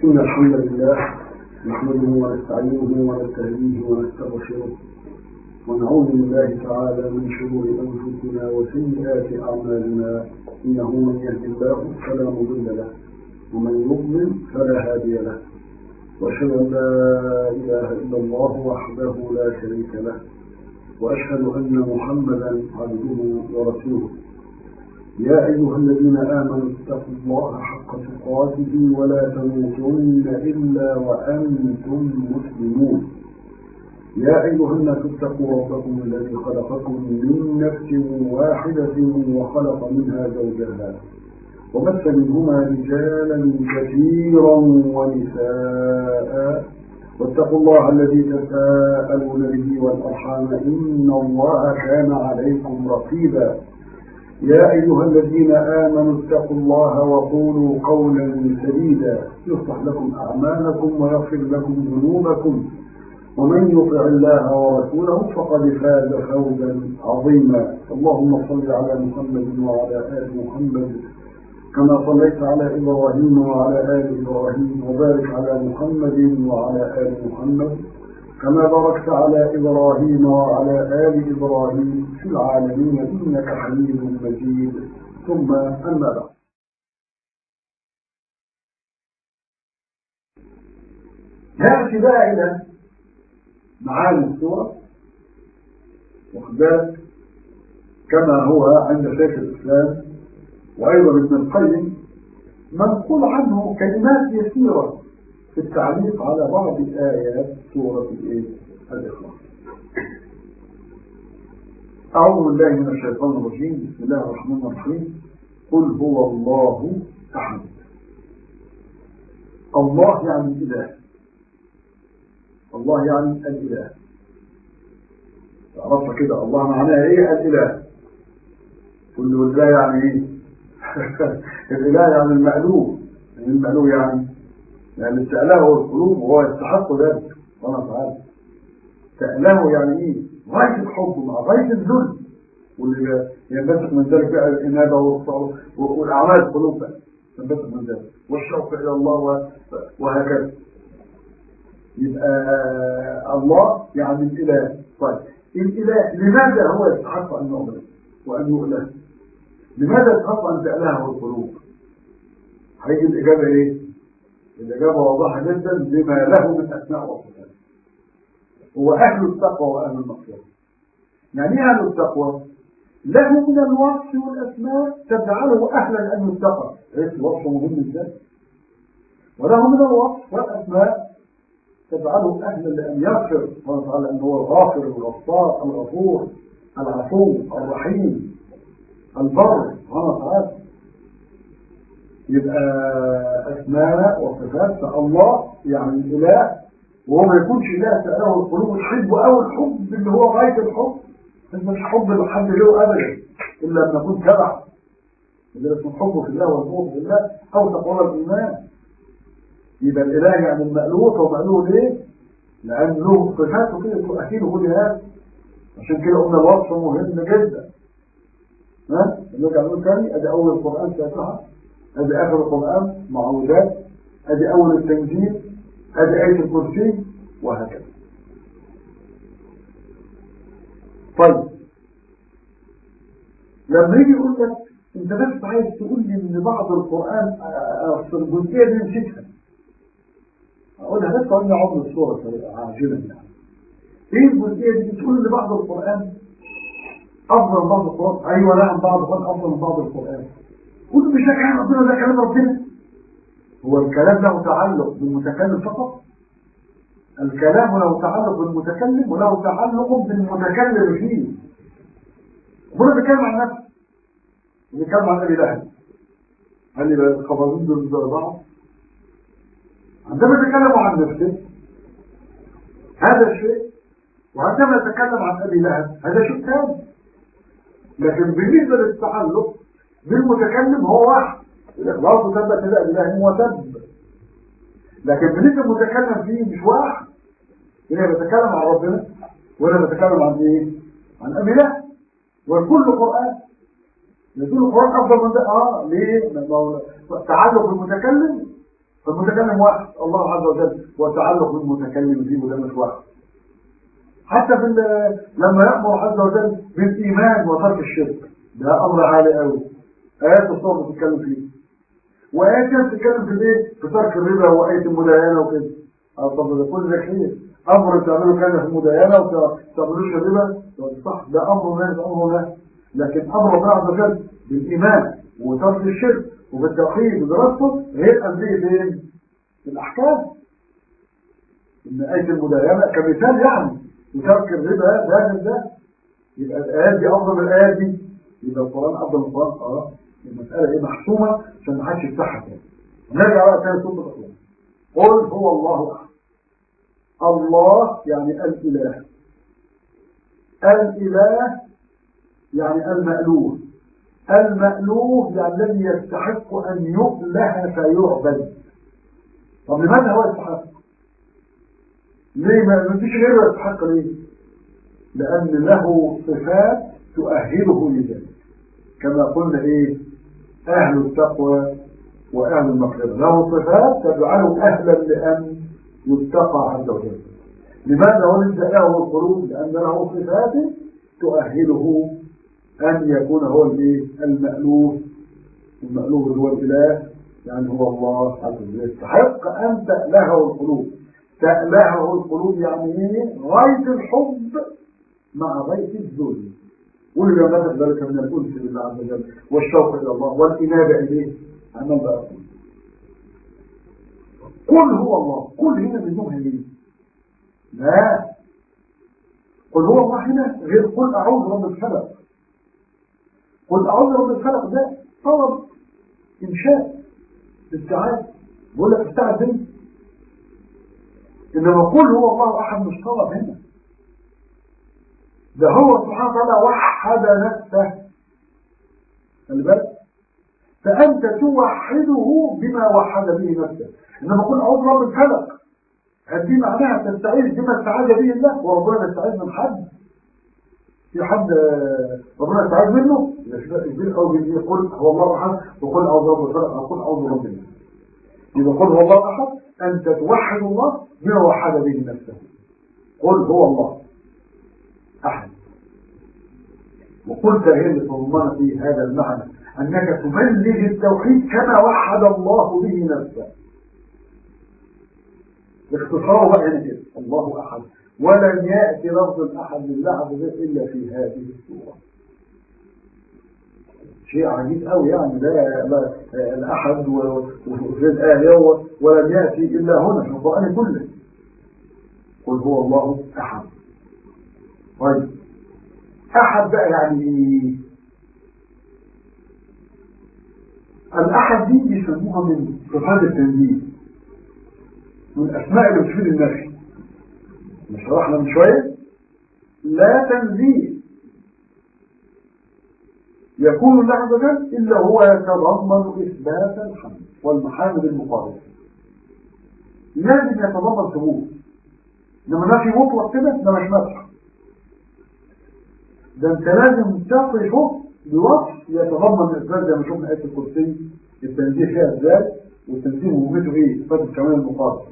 إن الحمد لله نحمده ونستعينه ونستهديه ونستغفره ونعوذ بالله تعالى من شرور أنفسنا وسيئات أعمالنا إنه من يهد الله فلا مضل له ومن يضلل فلا هادي له وأشهد أن لا إله إلا الله وحده لا شريك له وأشهد أن محمدا عبده ورسوله يا أيها الذين آمنوا اتقوا الله حق تقاته ولا تموتن إلا وأنتم مسلمون يا أيها الناس اتقوا ربكم الذي خلقكم من نفس واحدة وخلق منها زوجها وبث منهما رجالا كثيرا ونساء واتقوا الله الذي تساءلون به والأرحام إن الله كان عليكم رقيبا يا أيها الذين آمنوا اتقوا الله وقولوا قولا سديدا يصلح لكم أعمالكم ويغفر لكم ذنوبكم ومن يطع الله ورسوله فقد فاز فوزا عظيما اللهم صل على محمد وعلى آل محمد كما صليت على إبراهيم وعلى آل إبراهيم وبارك على محمد وعلى آل محمد كما باركت على إبراهيم وعلى آل إبراهيم في العالمين إنك حميد مجيد ثم أما بعد نأتي بقى إلى معاني السورة واخبار كما هو عند شيخ الإسلام وأيضا ابن القيم منقول عنه كلمات يسيرة في التعليق على بعض آيات سورة الإيه؟ الإخلاص أعوذ بالله من الشيطان الرجيم بسم الله الرحمن الرحيم قل هو الله أحد الله يعني الإله الله يعني الإله تعرفها كده الله معناها إيه الإله كل الله يعني إيه الإله يعني المألوف يعني المألوف يعني يعني تأله القلوب وهو يستحق ذلك سبحانه وتعالى تأله يعني ايه؟ غاية الحب مع غاية الذل واللي ينبثق من ذلك بقى الإنابة والأعمال القلوب بقى ينبثق من ذلك والشوق إلى الله وهكذا يبقى الله يعني الإله طيب الإله لماذا هو يستحق أن يعبد وأن يؤله؟ لماذا يستحق أن تألهه القلوب؟ هيجي الإجابة إيه؟ الإجابة واضحة جدا لما له من أسماء وصفات هو أهل التقوى وأهل المغفرة يعني ايه أهل التقوى له من الوصف والأسماء تجعله أهلا أن يتقى ليس الوصف مهم ازاي وله من الوصف والأسماء تجعله أهلا لأن يغفر سبحانه وتعالى أن هو الغافر الغفار الغفور العفو الرحيم البر سبحانه وتعالى يبقى أسماء وصفات فالله يعني الإله وهو ما يكونش إله سأله القلوب الحب أو الحب اللي هو غاية الحب مش حب لحد له أبدا إلا أن نكون تبع إذا اسمه حب في الله والبغض في الله أو تقوى الإيمان يبقى الإله يعني المألوف ومألوف ليه؟ لأن له صفاته كده تؤكله كل هذا عشان كده قلنا الوصف مهم جدا ها؟ نرجع نقول تاني أدي أول القرآن فاتحة ادي اخر القرآن معوذات ادي اول التنزيل ادي آية الكرسي وهكذا طيب لما يجي يقول لك انت بس عايز تقول لي ان بعض القرآن في الجزئية دي نسيتها اقولها بس وانا عمر الصورة عاجلا يعني ايه الجزئية دي بتقول ان بعض القرآن افضل من بعض القرآن ايوه نعم بعض القرآن افضل من بعض القرآن كل مش ده كلام ربنا ده كلام ربنا هو الكلام له تعلق بالمتكلم فقط الكلام له تعلق بالمتكلم وله تعلق بالمتكلم فيه ربنا بيتكلم عن نفسه بيتكلم عن ابي لهب قال لي بقى الخبرين دول زي بعض عندما يتكلم عن نفسه هذا شيء وعندما يتكلم عن ابي لهب هذا شيء ثاني لكن بالنسبه للتعلق بالمتكلم هو واحد الإخلاص وثبت لا إله هو سب لكن بالنسبة المتكلم فيه مش واحد هنا بتكلم عن ربنا وهنا بتكلم عن ايه؟ عن أبي الله والكل قرآن يقول القرآن أفضل من ده اه ليه؟ تعلق بالمتكلم فالمتكلم واحد الله عز وجل وتعلق بالمتكلم فيه وده مش واحد حتى في لما يأمر عز وجل بالإيمان وترك الشرك ده أمر عالي قوي آيات الصور بتتكلم فيه وآيات بتتكلم في الايه؟ في ترك الربا وآية المداينة وكده اه طب ده كل ده خير أمر تعملوا كان في المداينة وما تعملوش الربا صح ده أمر ناس أمر ناس لكن أمر الله عز وجل بالإيمان وترك الشرك وبالتوحيد ودراسته غير أمرية ايه؟ الأحكام إن آية المداينة كمثال يعني وترك الربا ده من ده يبقى الآيات دي أفضل من الآيات دي يبقى القرآن أفضل من القرآن اه المسألة إيه محسومة عشان ما حدش يفتحها تاني نرجع بقى تاني سورة الأخوان قل هو الله أحد الله يعني الإله الإله يعني المألوه المألوه يعني الذي يستحق أن يؤله فيعبد طب لماذا هو يستحق؟ ليه ما فيش غيره يستحق ليه؟ لأن له صفات تؤهله لذلك كما قلنا إيه؟ أهل التقوى وأهل المغفرة له صفات تجعله أهلا لأن يتقى عز وجل لماذا ولد له القلوب؟ لأن له صفات تؤهله أن يكون هو الإيه؟ المألوف المألوف هو الإله يعني هو الله عز وجل يستحق أن تألهه القلوب تألهه القلوب يعني ايه غاية الحب مع غاية الذل ولما مثل ذلك من الأنس بالله عز وجل والشوق إلى الله والإنابة إليه عمل بقى قل هو الله قل هنا بدون ليه لا قل هو الله هنا غير قل أعوذ رب الفلق قل أعوذ رب الفلق ده طلب إنشاء استعاد بقول لك استعاد منه إنما قل هو الله أحد مش طلب هنا ده هو سبحانه وتعالى وحد نفسه خلي بالك فأنت توحده بما وحد به نفسه إنما قل أعوذ برب الفلق هدي معناها تستعيذ بما استعاذ به الله وربنا يستعيذ من حد في حد ربنا يستعيذ منه أو يقول هو الله أحد وقل أعوذ برب الفلق أو قل أعوذ برب الناس يبقى قل هو الله أحد أنت توحد الله بما وحد به نفسه قل هو الله أحد وقلت هي اللي تضمن في هذا المعنى أنك تبلغ التوحيد كما وحد الله به نفسه باختصار بقى هنا كده الله أحد ولن يأتي لفظ الأحد لله عز وجل إلا في هذه السورة شيء عجيب قوي يعني لا, لا الأحد وفي الآية ولم يأتي إلا هنا في القرآن كله قل هو الله أحد طيب أحد بقى يعني إيه؟ الأحد دي بيسموها من صفات التنزيل من الأسماء اللي بتفيد النفي مش شرحنا من شوية لا تنزيل يكون الله عز وجل إلا هو يتضمن إثبات الحمد والمحامد المقابلة لازم يتضمن ثبوت لما نفي مطلق كده ده مش مسح ده انت لازم تصفه بوصف يتضمن الإثبات زي ما شفنا آية الكرسي التنزيه فيها الذات والتنزيه مهمته ايه؟ إثبات الكمال المقابل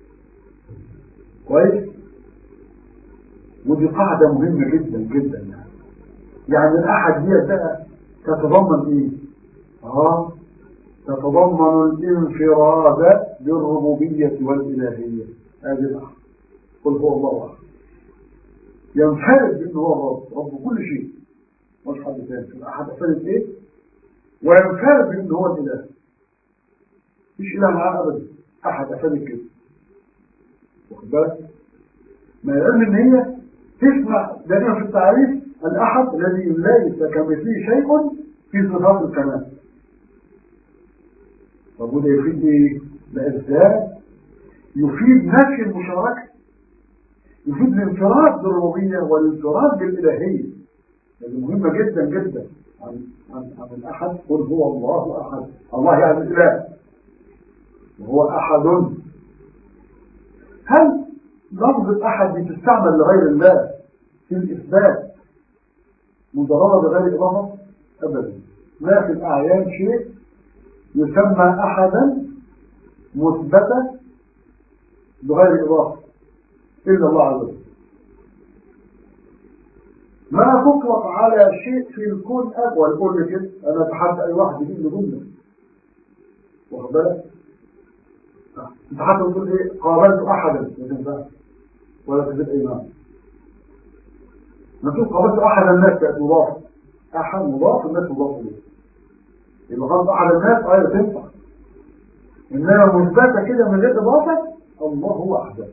كويس؟ ودي قاعدة مهمة جدا جدا يعني يعني الأحد دي بقى تتضمن ايه اه تتضمن الانفراد بالربوبية والإلهية هذه الأحد قل هو الله أحد ينفرد بأنه هو الرب رب كل شيء مش حد ثاني الأحد أفرد ايه وينفرد بأنه هو الإله مش إله معاه أبدا أحد أفرد كده واخد بالك ما يعلم إن هي تسمع دائما في التعريف الأحد الذي ليس كمثله شيء في صفات الكمال طب وده يفيد ايه؟ لا ازاي؟ يفيد نفي المشاركة يفيد الانفراد بالربوبية والانفراد بالإلهية هذه مهمة جدا جدا عن, عن, عن الأحد قل هو الله أحد الله يعني الإله وهو أحد هل لفظ الأحد دي تستعمل لغير الله في الإثبات مجرد بغير إضافة أبدا ما في الأعيان شيء يسمى أحدا مثبتة بغير إضافة إلا الله عز وجل ما تطلق على شيء في الكون أقوى الكون كده أنا أتحدى أي واحد يجيب لي جملة واخد بالك أنت حتى تقول إيه قابلت أحدا ما تنفعش ولا تجد إيمان ما تقول قابلت أحد الناس بقت مضاف أحد مضاف الناس مضاف إليه يبقى قابلت أحد الناس أيوة تنفع إنما مثبتة كده من غير إضافة الله هو أحدث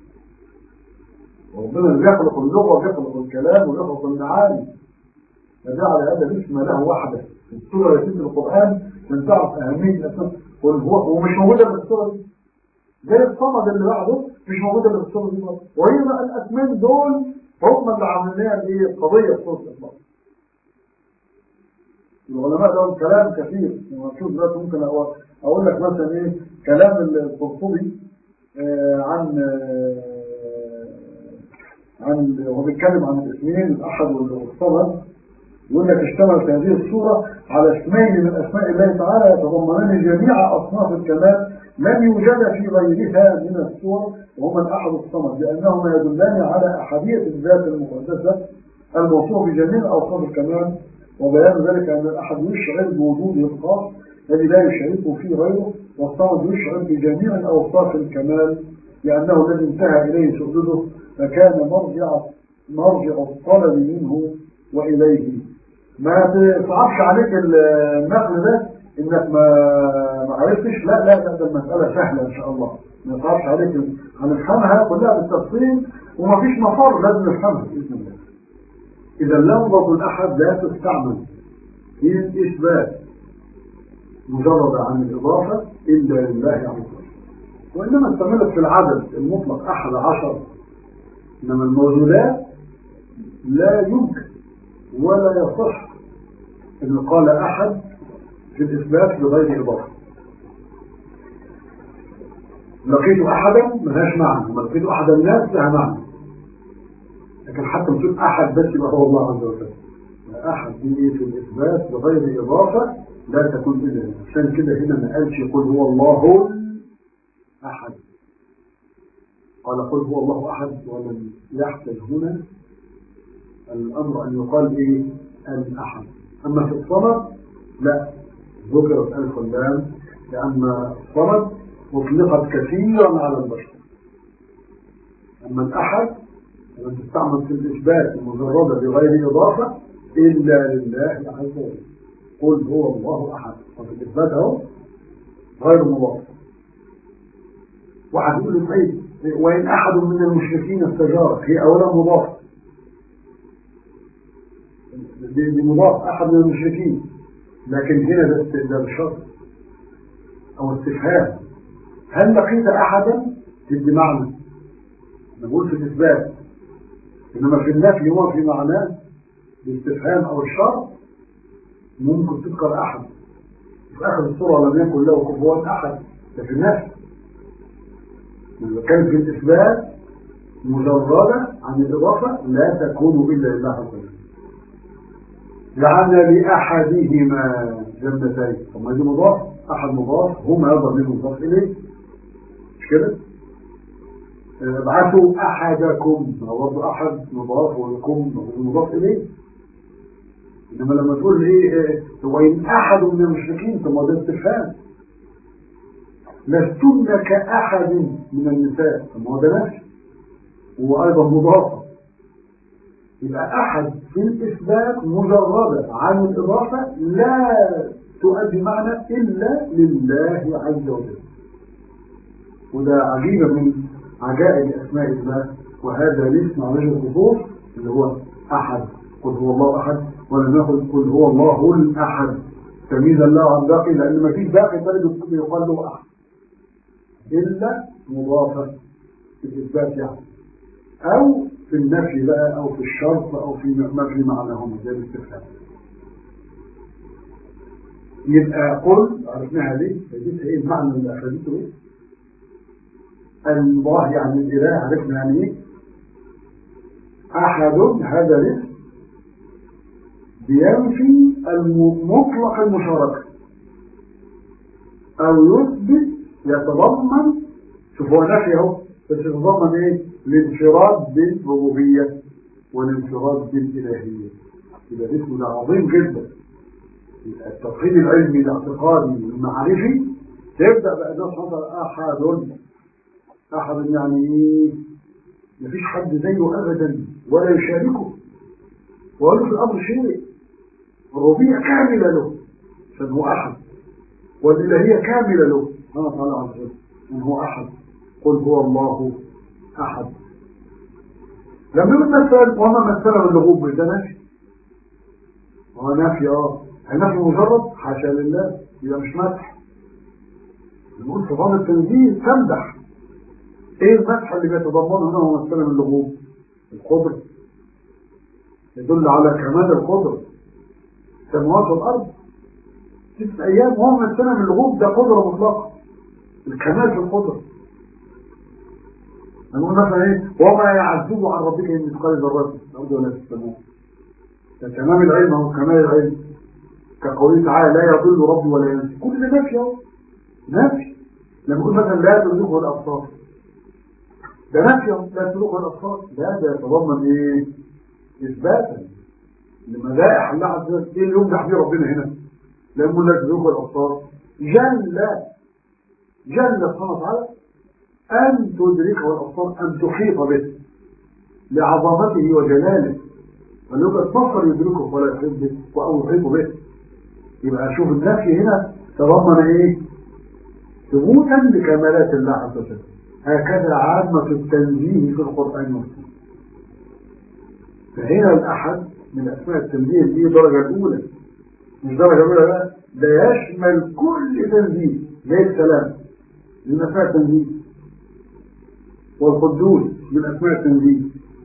وربنا اللي بيخلق اللغة وبيخلق الكلام وبيخلق المعاني فجعل هذا الاسم له وحده في السورة التي في القرآن من تعرف أهمية الأسماء قل هو ومش موجودة في السورة دي زي الصمد اللي بعده مش موجودة في السورة دي برضه وهي الأسمين دول هم اللي عاملين دي قضية في سورة الإخلاص العلماء لهم كلام كثير ونشوف دلوقتي ممكن أقول لك مثلا إيه كلام القرطبي آه عن آه عن هو بيتكلم عن الاسمين الاحد والصمد يقول لك اشتملت هذه الصورة على اسمين من اسماء الله تعالى يتضمنان جميع اصناف الكمال لم يوجد في غيرها من الصور وهما الاحد والصمد لانهما يدلان على احدية الذات المقدسة الموصوف بجميع اوصاف الكمال وبيان ذلك ان الاحد يشعر بوجوده الخاص الذي لا يشاركه فيه غيره والصمد يشعر بجميع اوصاف الكمال لانه الذي انتهى اليه سؤدده فكان مرجع مرجع الطلب منه وإليه ما تصعبش عليك النقل ده انك ما ما عرفتش لا لا ده المسألة سهلة ان شاء الله ما يصعبش عليك هنفهمها كلها بالتفصيل ومفيش مفر لازم نفهمها بإذن الله إذا لفظة الأحد لا تستعمل في الإثبات مجرد عن الإضافة إلا لله عز وجل وإنما استعملت في العدد المطلق أحد عشر إنما الموجودات لا يمكن ولا يصح أن قال أحد في الإثبات بغير إضافة لقيت أحدا ملهاش معنى لما لقيت أحد الناس لها معنى لكن حتى نشوف أحد بس يبقى هو الله عز وجل أحد دي في الإثبات بغير إضافة لا تكون إلا عشان كده هنا ما قالش يقول هو الله أحد قال قل هو الله أحد ولم يحتج هنا الأمر أن يقال إيه الأحد أما في الصمد لا ذكرت ألف اللام لأن الصمد مطلقت كثيرا على البشر أما الأحد لم تستعمل في الإثبات المجردة بغير إضافة إلا لله عز وجل قل هو الله أحد وفي الإثبات أهو غير مضاف واحد يقول لي طيب وإن أحد من المشركين استجار هي أولا مضاف دي مضاف أحد من المشركين لكن هنا ده استئذان شرط أو استفهام هل لقيت أحدا تدي معنى نقول في الإثبات إنما في النفي هو في معناه الاستفهام أو الشرط ممكن تذكر أحد في آخر الصورة لم يكن له كفوا أحد ده في النفي لما كان في الإثبات مجردة عن الإضافة لا تكون إلا لله عز وجل جعلنا لأحدهما جنتين طب ما دي مضاف أحد مضاف هما ضمير مضاف إليه مش كده؟ ابعثوا أحدكم برضه أحد مضاف ولكم مضاف إليه إنما لما تقول إيه وإن أحد من المشركين طب ما ده استفهام لستن كأحد من النساء طب ما هو ده نفسه هو أيضا مضاف يبقى أحد في الإثبات مجردة عن الإضافة لا تؤدي معنى إلا لله عز وجل وده عجيبة من عجائب أسماء الله وهذا الاسم على وجه الخصوص اللي هو أحد قل هو الله أحد ولم يقل قل هو الله الأحد تمييزا له عن باقي لأن ما فيش باقي تجد يقال له أحد إلا مضافة في الإثبات يعني أو في النفي بقى أو في الشرط أو في ما في معناهم زي الاستفهام يبقى قل عرفناها ليه؟ فديت ايه المعنى اللي أخذته ايه؟ الله يعني الإله عرفنا يعني ايه؟ أحد هذا الاسم بينفي مطلق المشاركة أو يثبت يتضمن شوف هو نفي اهو بس يتضمن ايه الانفراد بالربوبيه والانفراد بالالهيه يبقى الاسم ده عظيم جدا التوحيد العلمي الاعتقادي المعرفي تبدا بقى ده صدر احد احد يعني ايه مفيش حد زيه ابدا ولا يشاركه وقالوا في الامر شيء الربوبيه كامله له عشان هو احد والالهيه كامله له سبحانه وتعالى عز وجل ان هو احد قل هو الله احد لما يقول مثلا وما مثل باللغوب ده نفي هو نفي اه النفي مجرد حاشا لله يبقى مش مدح نقول في بعض التنزيل تمدح ايه المدح اللي بيتضمنه هنا هو مثلا اللغوب القدر يدل على كمال القدر السماوات والارض ست ايام وهو مثلا من اللغوب ده قدره مطلقه الكمال في القدره نقول مثلا ايه وما يعزب عن ربك من مثقال ذره الارض ولا في السماء ده تمام العلم هو كمال العلم كقوله تعالى لا يضل ربي ولا ينسى كل ده نفي اهو نفي لما يقول مثلا لا تدركه الابصار ده نفي اهو لا تدركه الابصار ده ده يتضمن ايه اثباتا لمدائح الله عز وجل ايه اللي يمدح بيه ربنا هنا لما لا تدركه الابصار جل جل سبحانه وتعالى أن تدركه الأبصار أن تحيط به لعظمته وجلاله فليبقى البصر يدركه ولا يحيط به أو يحيط به يبقى شوف النفي هنا تضمن ايه ثبوتا لكمالات الله عز وجل هكذا عامة التنزيه في القرآن والسنة فهنا الأحد من أسماء التنزيه دي الدرجة الأولى مش درجة الأولى بقى ده يشمل كل تنزيه زي السلام من أسماء التنزيه والقدوس من أسماء التنزيه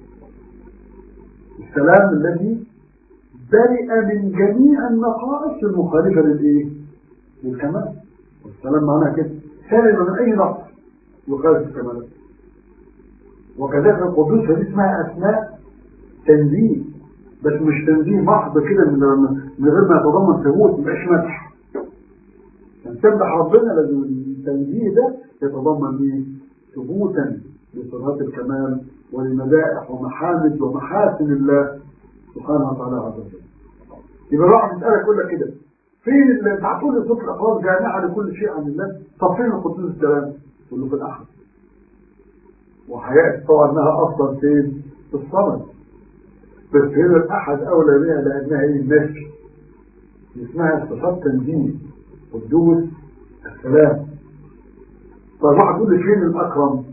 السلام الذي برئ من جميع النقائص المخالفة للإيه؟ للكمال والسلام معناها كده سالم من أي نقص يخالف الكمال وكذلك القدوس هذه اسمها أسماء تنزيه بس مش تنزيه محض كده من من غير ما يتضمن ثبوت مبقاش مدح عشان تمدح ربنا لازم التنزيه ده يتضمن ايه؟ ثبوتا لصفات الكمال ولمدائح ومحامد ومحاسن الله سبحانه وتعالى عز وجل يبقى الواحد يسألك يقول لك كده فين اللي تعطوا لي صفر اخلاص جامعه لكل شيء عن الله طب فين القدوس السلام؟ تقول له في الاحد وحياتي طبعا انها اصلا فين؟ في الصمد بس هنا الاحد اولى بها لانها ايه النفي اسمها صفات تنزيه قدوس السلام طيب واحد يقول لي فين الاكرم؟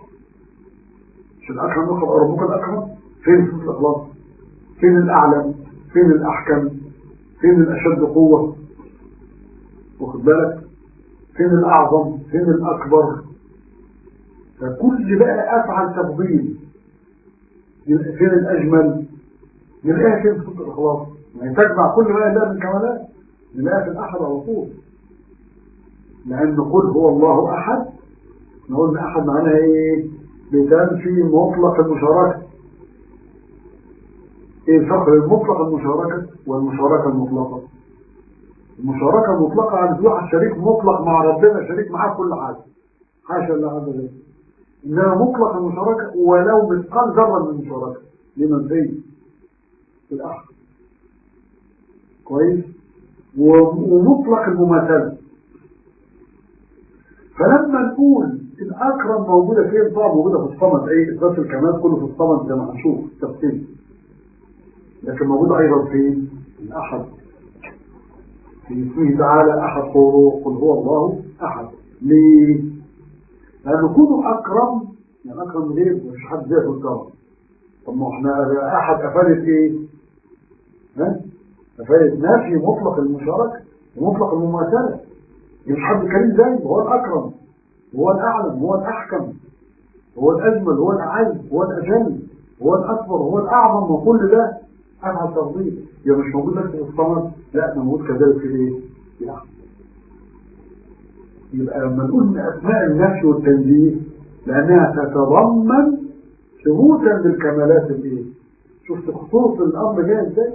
مش الاكرم يقرب ربك الاكرم؟ فين صفه الاخلاص؟ فين الاعلم؟ فين الاحكم؟ فين الاشد قوه؟ واخد بالك؟ فين الاعظم؟ فين الاكبر؟ فكل بقى افعل تفضيل فين الاجمل؟ نلاقيها فين صفه الاخلاص؟ يعني تجمع كل ما يلاقي من كمالات نلاقيها في الاحد على طول لان قل هو الله احد نقول ان احد معناها ايه؟ بتنفي مطلق المشاركه ايه الفرق بين مطلق المشاركه والمشاركه المطلقه؟ المشاركه المطلقه عن واحد شريك مطلق مع ربنا شريك معاه كل حاجه حاشا الله عز وجل انما مطلق المشاركه ولو مثقال ذره من المشاركه لمن فيه في الاحد كويس ومطلق المماثله فلما نقول الاكرم موجوده فين طبعا موجوده في الصمد ايه اثبات الكمال كله في الصمد زي ما هنشوف التفصيل لكن موجوده ايضا فين الاحد في اسمه تعالى احد طرق قل هو الله احد ليه لانه كونه اكرم يعني اكرم غير مفيش حد زيه في الكرم طب ما احنا احد افادت ايه ها افادت نفي مطلق المشاركه ومطلق المماثله مش حد كريم زيه هو الاكرم هو الاعلم هو الاحكم هو الاجمل هو الاعز هو الاجل هو الاكبر هو الاعظم وكل ده افعل تفضيل يبقى مش موجود بس في الصمد لا ده موجود كذلك في ايه؟ في الاحد يبقى لما نقول من اسماء النفي والتنزيه لانها تتضمن ثبوتا للكمالات الايه؟ شفت خصوص الامر جاي ازاي؟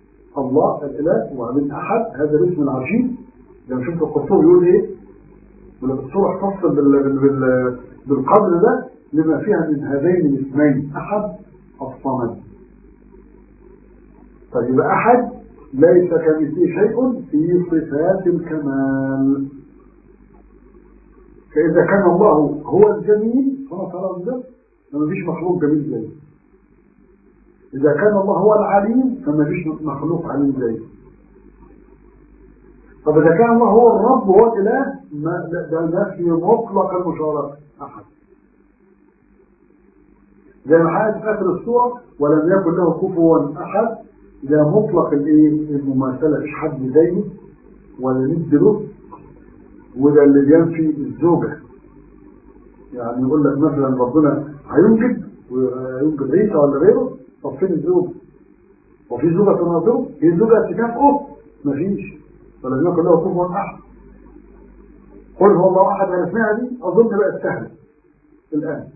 الله الاله وبعدين احد هذا الاسم العجيب لما شفت القرطبي يقول ايه؟ الصورة اختص بال... بال... بال... بالقدر ده لما فيها من هذين الاسمين أحد الصمد طيب يبقى أحد ليس كمثله شيء في صفات الكمال فإذا كان الله هو الجميل فما ترى ده فما فيش مخلوق جميل زيه إذا كان الله هو العليم فما فيش مخلوق عليم زيه طب إذا كان الله هو الرب وهو الإله ما ده نفي مطلق المشاركة أحد زي ما حاجة في آخر السورة ولم يكن له كفوا أحد ده مطلق الايه المماثلة مش حد زيه ولا ند له وده اللي بينفي الزوجة يعني يقول لك مثلا ربنا هينجب وينجب عيسى ولا غيره طب فين الزوج وفي زوجة تناظره هي زوجة تكافئه مفيش ولم يكن له كفوا احد قل هو الله احد عرفناها دي اظن بقت سهله الان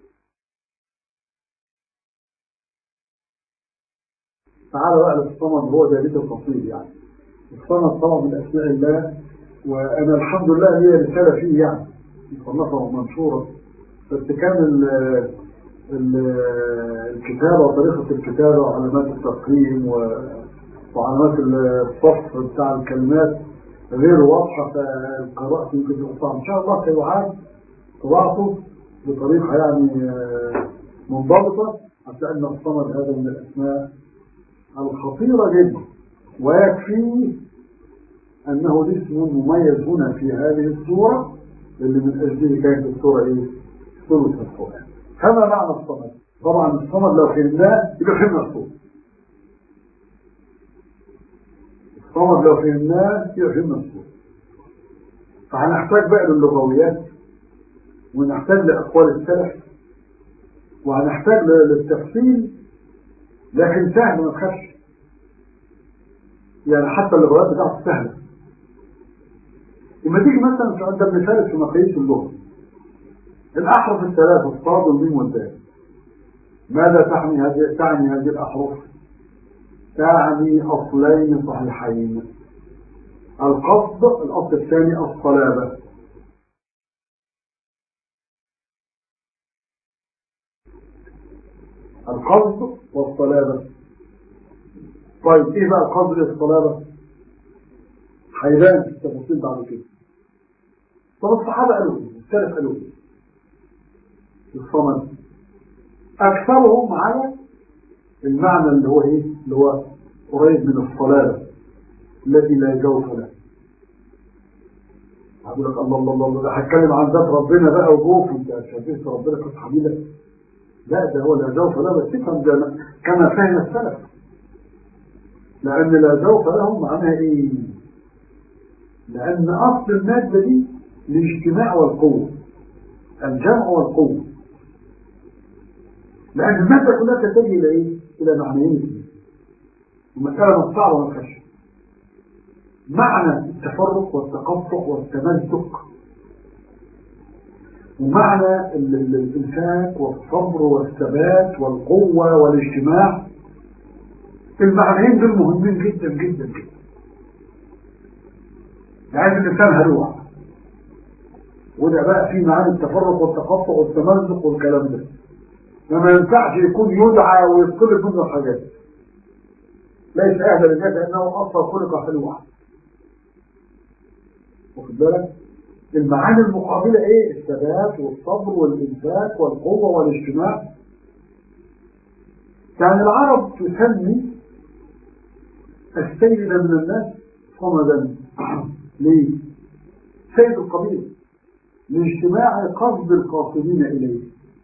تعالى بقى للصمد هو ذلك التفصيل يعني الصمد طبعا من اسماء الله وانا الحمد لله لي رساله فيه يعني مصنفه ومنشوره بس كان ال ال الكتابه وطريقه الكتابه وعلامات التقييم وعلامات الصف بتاع الكلمات غير واضحه فالقراءه يمكن تقطع ان شاء الله سيعاد طباعته بطريقه يعني منضبطه حتى ان الصمد هذا من الاسماء الخطيرة جدا ويكفي أنه الاسم مميز هنا في هذه السورة اللي من أجله كانت السورة إيه؟ سورة القرآن كما معنى الصمد طبعا الصمد لو فهمناه يبقى فهمنا الصورة الصمد لو فهمناه يبقى فهمنا الصورة فهنحتاج بقى للغويات ونحتاج لأقوال السلف وهنحتاج للتفصيل لكن سهل ما تخافش يعني حتى اللغات بتاعته سهلة لما تيجي مثلا في عند المثال في مقاييس اللغة الأحرف الثلاثة الصاد والميم والدال ماذا تعني هذه تعني هذه الأحرف؟ تعني أصلين صحيحين القصد الأصل الثاني الصلابة القصد والصلابة طيب ايه بقى القصد والصلابة هيبان في التفاصيل بعد كده طب الصحابة قالوا ايه السلف قالوا ايه الصمد اكثرهم على المعنى اللي هو ايه اللي هو قريب من الصلابة التي لا جوف له هقول لك الله الله الله الله ده هتكلم عن ذات ربنا بقى وجوف انت شايف ربنا كنت حبيبك لا ده هو لا جوف له بس تفهم ده كما فهم السلف لأن لا جوف لهم معناها إيه؟ لأن أصل المادة دي الاجتماع والقوة الجمع والقوة لأن المادة كلها تتجه إلى إيه؟ إلى معنيين اثنين المسألة مش صعبة ما فيهاش معنى التفرق والتقطع والتمزق ومعنى الإنفاق والصبر والثبات والقوة والاجتماع المعنيين دول مهمين جدا جدا جدا لأن الإنسان هلوع وده بقى في معاني التفرق والتقطع والتمزق والكلام ده فما ينفعش يكون يدعى ويطلب منه الحاجات ليس أهلا للناس أنه أصلا خلق هلوعا واخد بالك المعاني المقابلة ايه الثبات والصبر والإنفاق والقوة والاجتماع يعني العرب تسمي السيد من الناس صمدا ليه سيد القبيلة لاجتماع قصد القاصدين إليه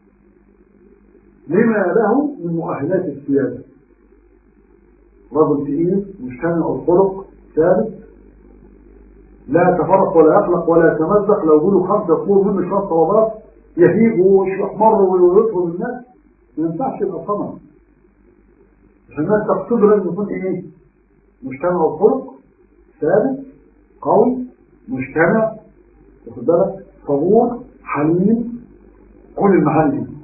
لما له من مؤهلات السيادة رجل تقيل مجتمع الخلق ثابت لا يتفرق ولا يخلق ولا يتمزق لو جوله خمسة يطلب منه شوية طلبات يهيج ويحمر ويطلب الناس ما ينفعش يبقى صنم عشان الناس تقصده لازم يكون ايه؟ مجتمع الخلق ثابت قوي مجتمع واخد بالك صبور حليم كل المعاني دي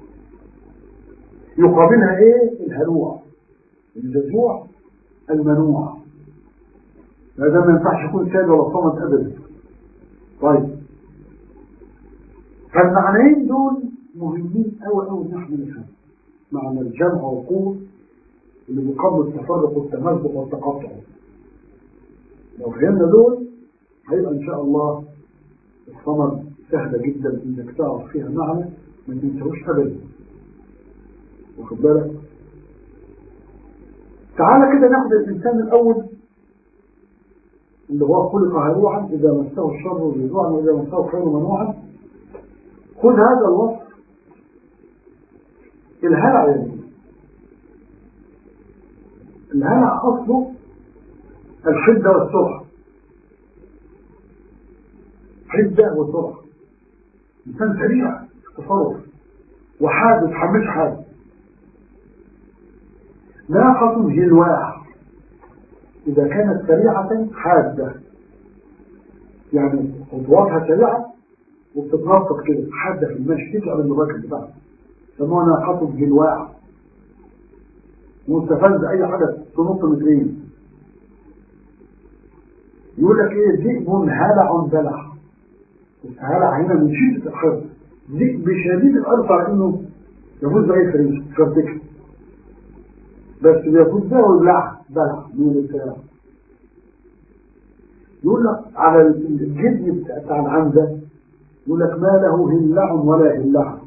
يقابلها ايه؟ الهلوع الجزوع المنوع هذا ما ينفعش يكون ساد ولا صمت ابدا طيب فالمعنيين دول مهمين قوي قوي ان احنا نفهم معنى الجمع والقوة اللي بيقابل التفرق والتمزق والتقطع لو فهمنا دول هيبقى ان شاء الله الصمد سهلة جدا انك تعرف فيها معنى ما تنسوش ابدا واخد بالك تعالى كده ناخد الانسان الاول اللي هو خلق هلوعا اذا مسه الشر جزوعا واذا مسه الخير منوعا خذ هذا الوصف الهلع يعني الهلع اصله الحده والسرعه حده وسرعه انسان سريع في التصرف وحاد ما يتحملش حاجه ناقة جلواع إذا كانت سريعة حادة يعني خطواتها سريعة وبتتنطط كده حادة في المشي تتعب الراكب بتاعها سموها ناقة جلواع مستفز أي حاجة تنط مترين يقول لك إيه ذئب هلع دلع هلع هنا من شدة الحرص ذئب شديد الحرص على إنه يفوز بأي فريق فرتكه بس بيفوز ده ويبلعها بلع من الكلام يقول لك على الجد بتاع العنزة يقول لك ما له هلع ولا هلع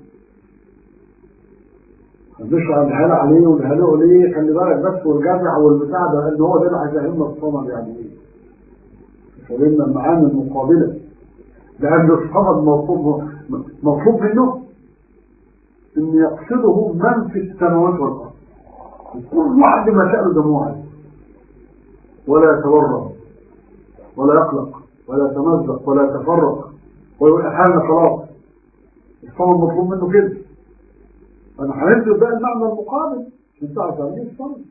مش الهلع عليه والهلع عليه خلي بالك بس والجمع والبتاع ده ان هو ده اللي هيفهمنا الصمد يعني ايه فهمنا المعاني المقابله لان الصمد مطلوب مطلوب منه ان يقصده من في السماوات والارض كل واحد ما شأنه دموعه ولا يتورم ولا يقلق ولا يتمزق ولا يتفرق ويقول حالنا خلاص الصمد مطلوب منه كده انا هننزل بقى المعنى المقابل عشان تعرف يعني ايه الصمد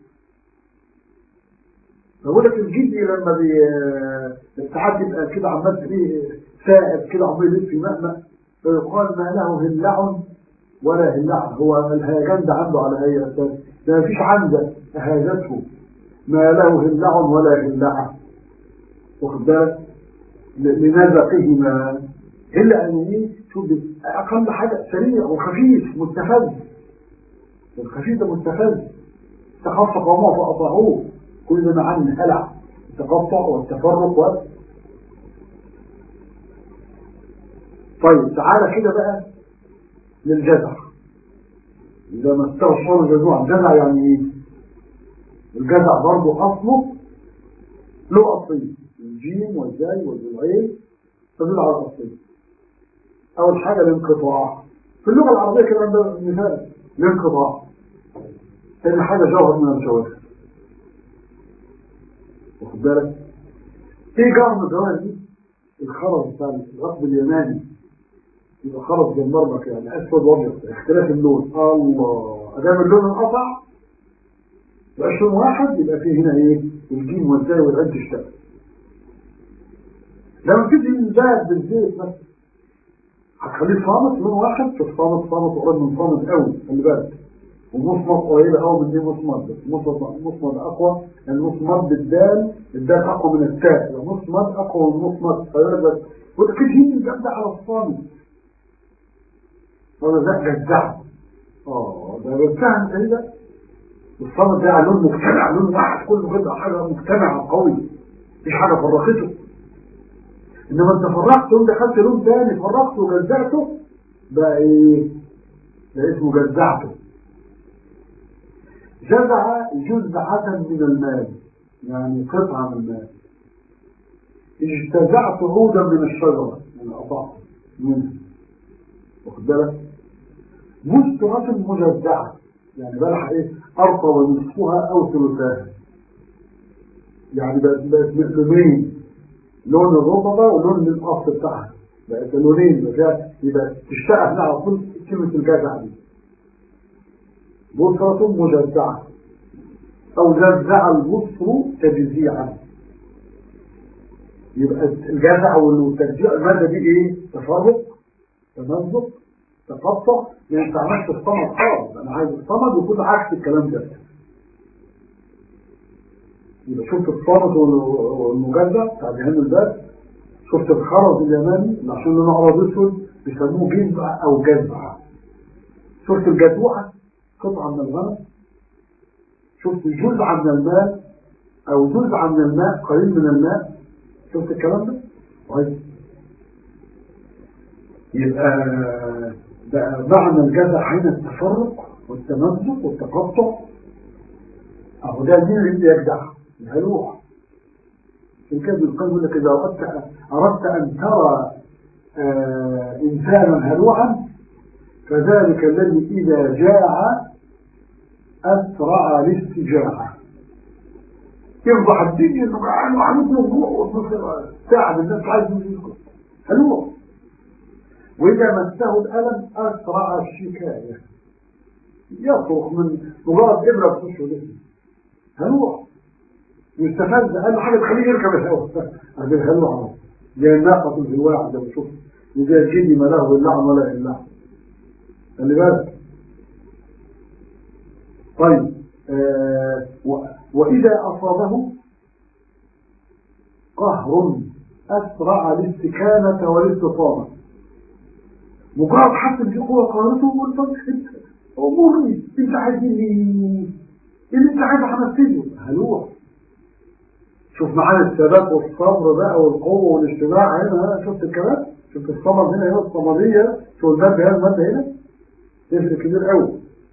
بقول لك الجدي لما بي الساعات يبقى كده عمال فيه سائب كده عمال يلف في مأمأ فيقال ما له هلع ولا هلع هو الهيجان ده عنده على اي اساس ما فيش عنده هاجته ما له هلع ولا هلع واخد بالك لنزقهما الا ان ايه شوف اقل حاجه سريع وخفيف مستفز الخفيف ده مستفز تخفى قومه فاطاعوه كل ده معاني الهلع التقطع والتفرق و طيب تعالى كده بقى للجزع إذا ما استغفر الجزوع جزع يعني إيه؟ الجزع برضه أصله له أصلين الجيم والزاي والزوعين تدل على الأصلين أول حاجة الانقطاع في اللغة العربية كده عندنا مثال الانقطاع ثاني حاجة جوهر من الجواهر واخد بالك ايه جوهر من الجواهر دي؟ الخرز بتاع الرقب اليماني يبقى خرز جنبربك يعني اسود وابيض اختلاف اللون الله ادام اللون انقطع يبقى لون واحد يبقى فيه هنا ايه الجيم والزاي والعد اشتغل لما تيجي الزاد بالزيت مثلا هتخليه صامت لون واحد في صامت صامت قريب من صامت قوي خلي بالك ومصمت قريبة قوي من دي مصمت بس مصمت مصمت اقوى المصمت بالدال الدال اقوى من التاء المصمت اقوى من المصمت فيقول بس وده كده هي جامدة على الصامت هذا ده جزع اه ده جزع انت ايه ده الصامت ده لون مجتمع لون واحد كله كده حاجة مجتمعة قوي مفيش حاجة فرقته انما انت فرقت لون دخلت لون تاني فرقته وجزعته بقى ايه ده اسمه جزعته جزع جزعة من المال يعني قطعة من المال اجتزعت عودا من الشجرة يعني قطعت منها واخد بالك مستغة مجزعة يعني بلح ايه ارطب نصفها او ثلثاها يعني بقت بقت لونين لون الرطبة ولون الاصل بتاعها بقت لونين يبقى يبقى تشتغل لها على طول كلمة الجزع دي بصرة مجزعة أو جزع البصر تجزيعا يبقى الجزع والتجزيع المادة دي إيه؟ تفرق تمزق تقطع ما ينفعناش الصمد خالص أنا عايز الصمد يكون عكس الكلام ده يبقى شفت الصمد والمجزع بتاع جهنم الباب شفت الخرز اليماني اللي عشان لونه أبيض أسود بيسموه جذع أو جذعة شفت الجذوعة قطعة من الغنم شفت جزعة من الماء أو جزعة من الماء قليل من الماء شفت الكلام ده؟ طيب يبقى بقى معنى الجزع حين التفرق والتمزق والتقطع أهو ده مين اللي يجدع؟ الهلوع عشان كده ابن القيم يقول لك إذا أردت أردت أن ترى آه إنسانا هلوعا فذلك الذي إذا جاع أسرع الاستجاعة يفضح الدنيا إنه جعان وعمود موضوع وتصير تعب الناس عايز يسكت هلوع وإذا مسه الألم أسرع الشكاية يصرخ من مجرد إبرة بتشعر جسمه هلوع يستفز أقل حاجة تخليه يركب الهواء هذا الهلوع زي الناقة في الواحد ده بشوف وزي الجن ما له اللعن ولا اللعن خلي بالك طيب آه و... وإذا أصابه قهر أسرع الاستكانة والاستطامة مجرد حتى في قوة قهرته والفضل أموري انت عايز ايه اللي انت عايز حمسته هلوع شوف معانا الثبات والصبر بقى والقوة والاجتماع هنا شفت الكلام شفت الصمد هنا هنا الصمدية شوف المادة هنا المادة هنا تفرق كبير قوي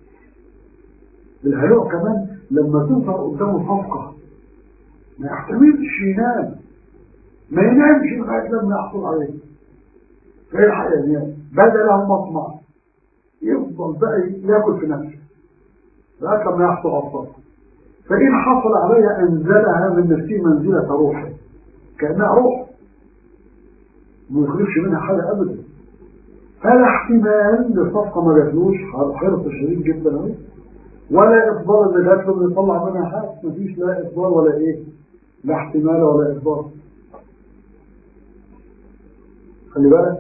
الهلوع كمان لما تظهر قدامه صفقة ما يحتملش ينام ما ينامش لغاية لما يحصل عليه فيلحق ينام بدل المطمع يفضل بقى ياكل في نفسه لغاية لما يحصل على الصفقة فإن حصل عليها أنزلها من نفسه منزلة روحه كأنها روح ما يخرجش منها حاجة أبدا فلا احتمال لصفقة ما جاتلوش حرص شديد جدا اهي ولا إفضال اللي جات له يطلع منها حاجة مفيش لا إفضال ولا إيه لا احتمال ولا إفضال خلي بالك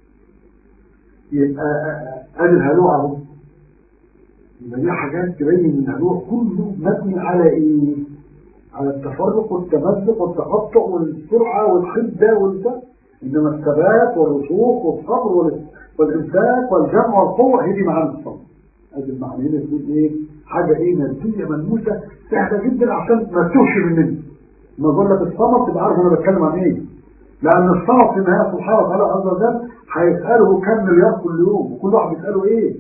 يبقى أدي الهلوع أهو يبقى دي حاجات تبين ان الهلوع كله مبني على ايه؟ على التفرق والتمزق والتقطع والسرعه والحده والبتاع انما الثبات والرسوخ والصبر والامساك والجمع والقوه هي دي معاني الصبر. ادي المعنيين اللي ايه؟ حاجه ايه ماديه ملموسه سهله جدا عشان ما تتوهش مننا. ما بقول لك الصبر تبقى عارف انا بتكلم عن ايه؟ لان الصبر في النهايه سبحانه وتعالى عز وجل هيساله كم مليار كل يوم وكل واحد بيساله ايه؟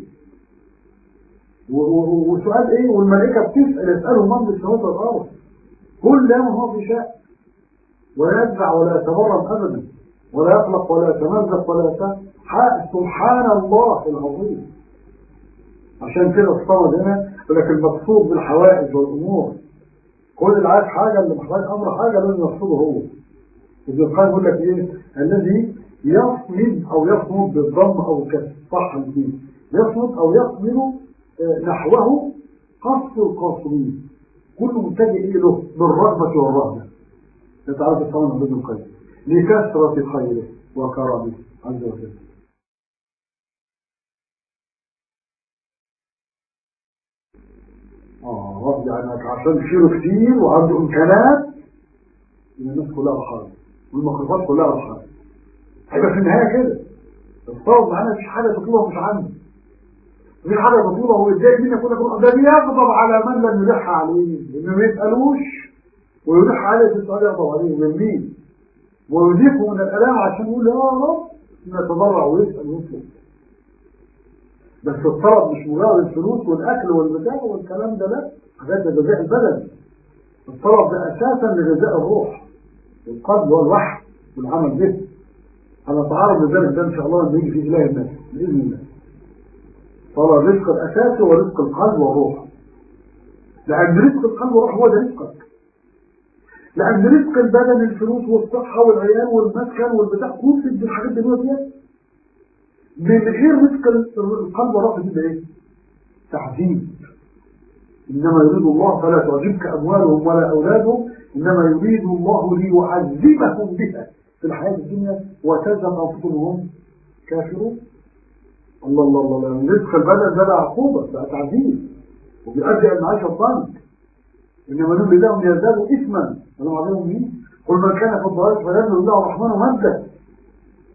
وسؤال ايه والملائكه بتسال يساله من بالسماوات والارض كل يوم هو في شأن ولا يدفع ولا يتبرم ابدا ولا يخلق ولا يتمزق ولا يتم سبحان الله العظيم عشان كده الصمد هنا يقول لك المقصود بالحوائج والامور كل اللي عايز حاجه اللي محتاج امر حاجه لازم يقصده هو ابن القيم يقول لك ايه الذي يصمد او يصمد بالضم او الكسر صح الاثنين يصمد او يصمد نحوه قصد القاصرين كل متجه له بالرغبة والرهبة يتعرف الصلاة من ابن القيم لكثرة خيره وكرمه عز وجل اه يعني عشان تشيله كتير وعنده امكانات ان الناس كلها رحالة والمخلوقات كلها رحالة هيبقى في النهاية كده الصوت معانا مفيش حاجة تطلبها مش عنده مفيش حاجة تطلبها هو ازاي مين يكون يكون ده بيغضب على من لم يلح عليه انه ما يسألوش ويلح عليه في السؤال يغضب عليه من مين ويذيقه من الالام عشان يقول يا رب يتضرع ويسأل ويطلب بس الطلب مش مجرد الفلوس والاكل والبتاع والكلام ده لا حاجات ده جزاء البدن الطلب ده اساسا لجزاء الروح القلب والوحي والعمل به هنتعرض لذلك ده ان شاء الله لما يجي في اله الناس باذن الله طلب الرزق الاساسي ورزق القلب والروح لان رزق القلب والروح هو ده رزقك لان رزق البدن الفلوس والصحه والعيال والمسكن والبتاع كل دي الحاجات دي دي من غير رزق القلب والروح دي ايه؟ تعذيب انما يريد الله فلا تعجبك اموالهم ولا اولادهم انما يريد الله ليعذبهم بها في الحياه الدنيا وتزهق انفسهم وهم كافرون الله الله الله الله رزق البدن ده عقوبه بقى تعذيب وبيؤدي الى المعيشه الضنك انما نريد لهم ليزدادوا اثما ولهم عليهم مين؟ قل من كان في الضلال فلن له الرحمن مدا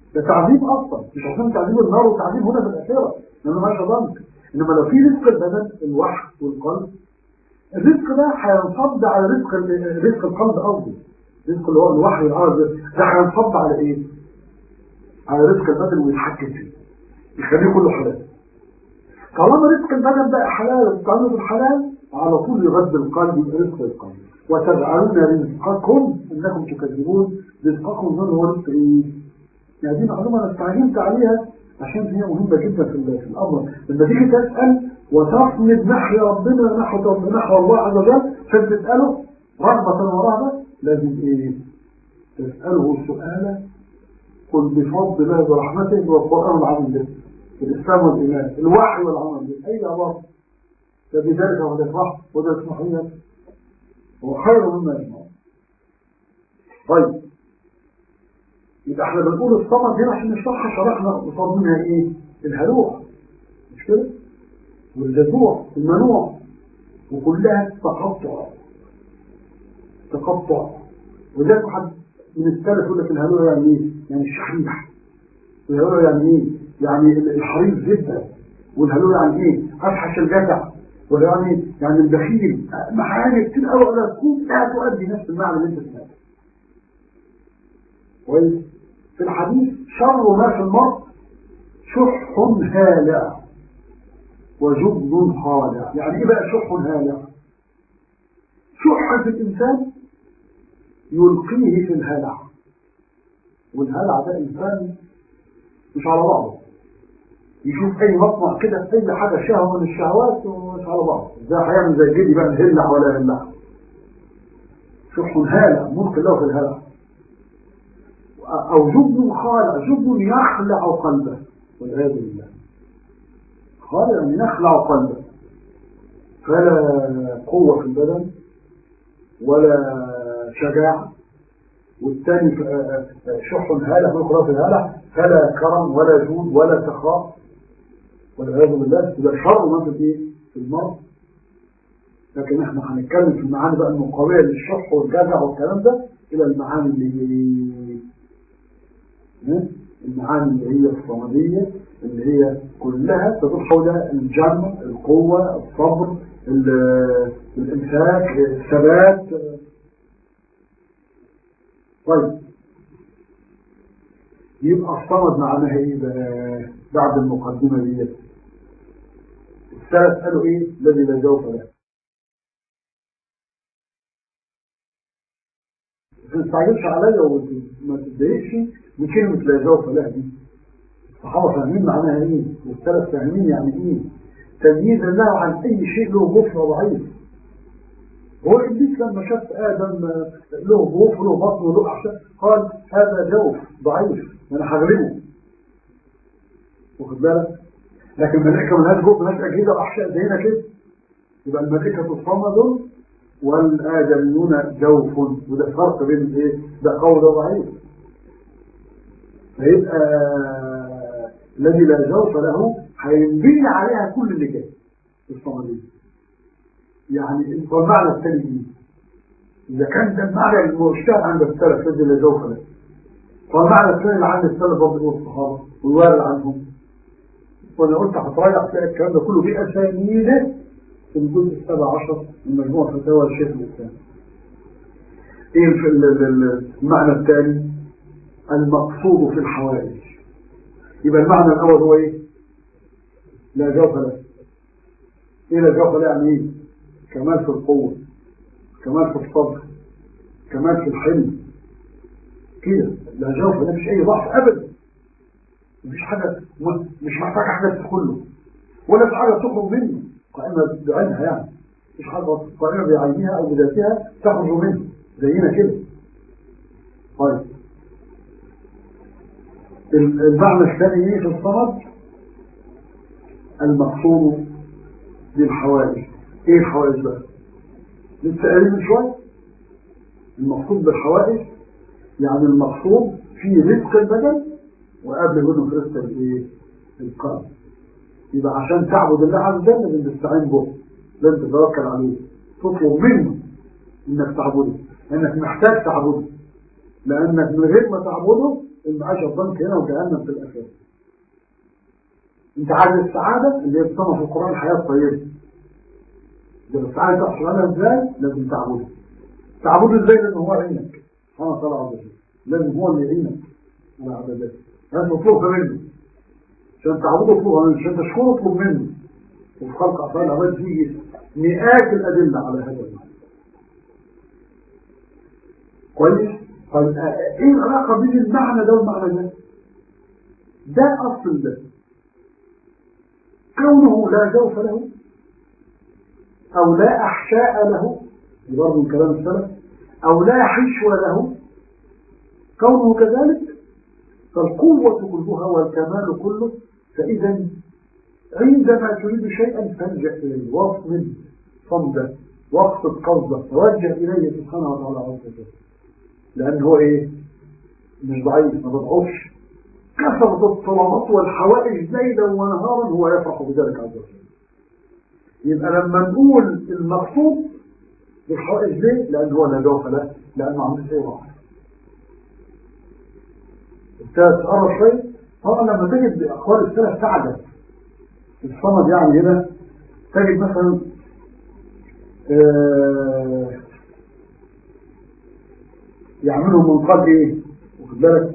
ده تعذيب اصلا مش عشان تعذيب النار وتعذيب هنا في الاخره لانه ما ضنك انما لو في رزق البدن الوحي والقلب الرزق ده هينصب على رزق رزق القلب قصدي رزق اللي هو الوحي والعرض ده هينصب على ايه؟ على رزق البدن ويتحكم فيه يخليه كله حلال طالما رزق البدن بقى حلال وتتعاملوا بالحلال على طول يغذي القلب برزق القلب وتجعلون رزقكم انكم تكذبون رزقكم ده هو رزق ايه؟ يعني دي معلومه انا استعجلت عليها عشان هي مهمه جدا في في الامر لما تيجي تسال وتصمد نحو ربنا نحو نحو الله عز وجل عشان تساله رغبه ورهبه لازم ايه؟ تساله سؤالا قل بفضل الله ورحمته والقران العظيم ده الاسلام والايمان الوحي والعمل به اي الله فبذلك هو الافراح وده اسمه حيا هو خير مما يجمعون طيب يبقى احنا بنقول الصمد هنا عشان نشرحها شرحنا قصاد منها ايه؟ الهلوع مش كده؟ والجذوع المنوع وكلها تقطع تقطع ولذلك حد من الثالث يقول لك الهلوع يعني ايه؟ يعني الشحيح الهلوع يعني ايه؟ يعني الحريص جدا والهلوع يعني ايه؟ افحش الجدع ويعني يعني البخيل معاني كتير قوي ولا تكون لا تؤدي نفس المعنى اللي انت سمعته كويس في الحديث شر ما في المرء شح هالع وجبن خالع يعني ايه بقى شح هالع شح في الانسان يلقيه في الهلع والهلع ده انسان مش على بعضه يشوف اي مصنع كده في اي حاجه شهوه من الشهوات ومش على بعض زي هيعمل زي جدي بقى نهلع ولا هلع شح هالع ممكن له في الهلع او جبن خالع جبن يخلع قلبه والعياذ بالله خالع يعني يخلع قلبه فلا قوه في البدن ولا شجاعه والثاني شح هالع في في الهلع فلا كرم ولا جود ولا سخاء والعياذ بالله يبقى شر ما في ايه؟ في المرض لكن احنا هنتكلم في المعاني بقى المقابله للشح والجزع والكلام ده الى المعاني اللي هي المعاني اللي هي الصمديه اللي هي كلها تدور حول الجنة القوة الصبر الامساك الثبات طيب يبقى الصمد معناها ايه بقى بعد المقدمة دي الثلاث قالوا ايه الذي لا جوف له ما تستعجلش عليا وما تتضايقش من كلمة لا جوف له دي الصحابة فاهمين معناها ايه والثلاث فاهمين يعني ايه تمييز الله عن اي شيء له جوف ضعيف هو ابليس لما شاف ادم له جوف وله بطن وله احشاء قال هذا جوف ضعيف انا هغلبه واخد بالك لكن الملائكه ملهاش جوف ملهاش اجهزه واحشاء زينا كده يبقى الملائكه الصمد والادميون جوف وده فرق بين الايه ده قول ده ضعيف فيبقى الذي لا جوف له هينبني عليها كل اللي جاي الصمديه يعني والمعنى الثاني ايه؟ اذا كان ده المعنى المشتهر عند السلف الذي لا جوف له فالمعنى الثاني اللي عند السلف رضي والصحابه والوارد عنهم وانا قلت هتراجع تلاقي الكلام ده كله في اسانيده في الجزء السابع عشر من مجموع فتاوى الشيخ الاسلام ايه المعنى الثاني المقصود في الحوائج يبقى المعنى الاول هو ايه لا جوف له ايه لا جوف له يعني ايه كمال في القوة كمال في الصبر كمال في الحلم كده لا جوف ده مش اي ضعف ابدا مفيش حاجة مش محتاج حاجة تدخل له ولا في حاجة تخرج منه قائمة بعينها يعني مش حاجة قائمة بعينها او بذاتها تخرج منه زينا كده طيب المعنى الثاني ايه في الصمد المقصود بالحوادث ايه الحوادث بقى لسه قايل من شويه المقصود بالحوادث يعني المقصود في رزق البدن وقبل منه في رزق الايه القلب يبقى عشان تعبد الله عز وجل لازم تستعين به لازم تتوكل عليه تطلب منه انك تعبده لانك محتاج تعبده لانك من غير ما تعبده المعاش الضنك هنا وجهنم في الآخرة انت عايز السعادة اللي هي بتسمى في القرآن الحياة الطيبة ده السعادة تحصل عليها ازاي لازم تعبده تعبده ازاي لان هو عينك سبحانه وتعالى عز وجل لازم هو اللي يعينك على عبادته لازم تطلبها منه عشان تعبده اطلبها منه عشان تشكره اطلب منه وفي خلق أفعال العباد فيه مئات الأدلة على هذا المعنى كويس؟ طيب ايه العلاقة بين المعنى ده والمعنى ده؟ ده أصل ده كونه لا جوف له أو لا أحشاء له برضه من كلام السلف أو لا حشو له كونه كذلك فالقوة كلها والكمال كله فإذا عندما تريد شيئا فالجأ إليه واصمد صمدا واقصد قصدا توجه إليه سبحانه وتعالى عز وجل لأن هو إيه مش ضعيف ما بضعفش كثرة الطلبات والحوائج ليلا ونهارا هو يفرح بذلك عز وجل يبقى لما نقول المقصود بالحوائج ليه؟ لأن هو لا جوف له لأنه عم ايه ضعف انت تقرا شوية طبعا لما تجد أقوال السلف تعجب الصمد يعني هنا تجد مثلا آه يعملوا من قبل ايه واخد بالك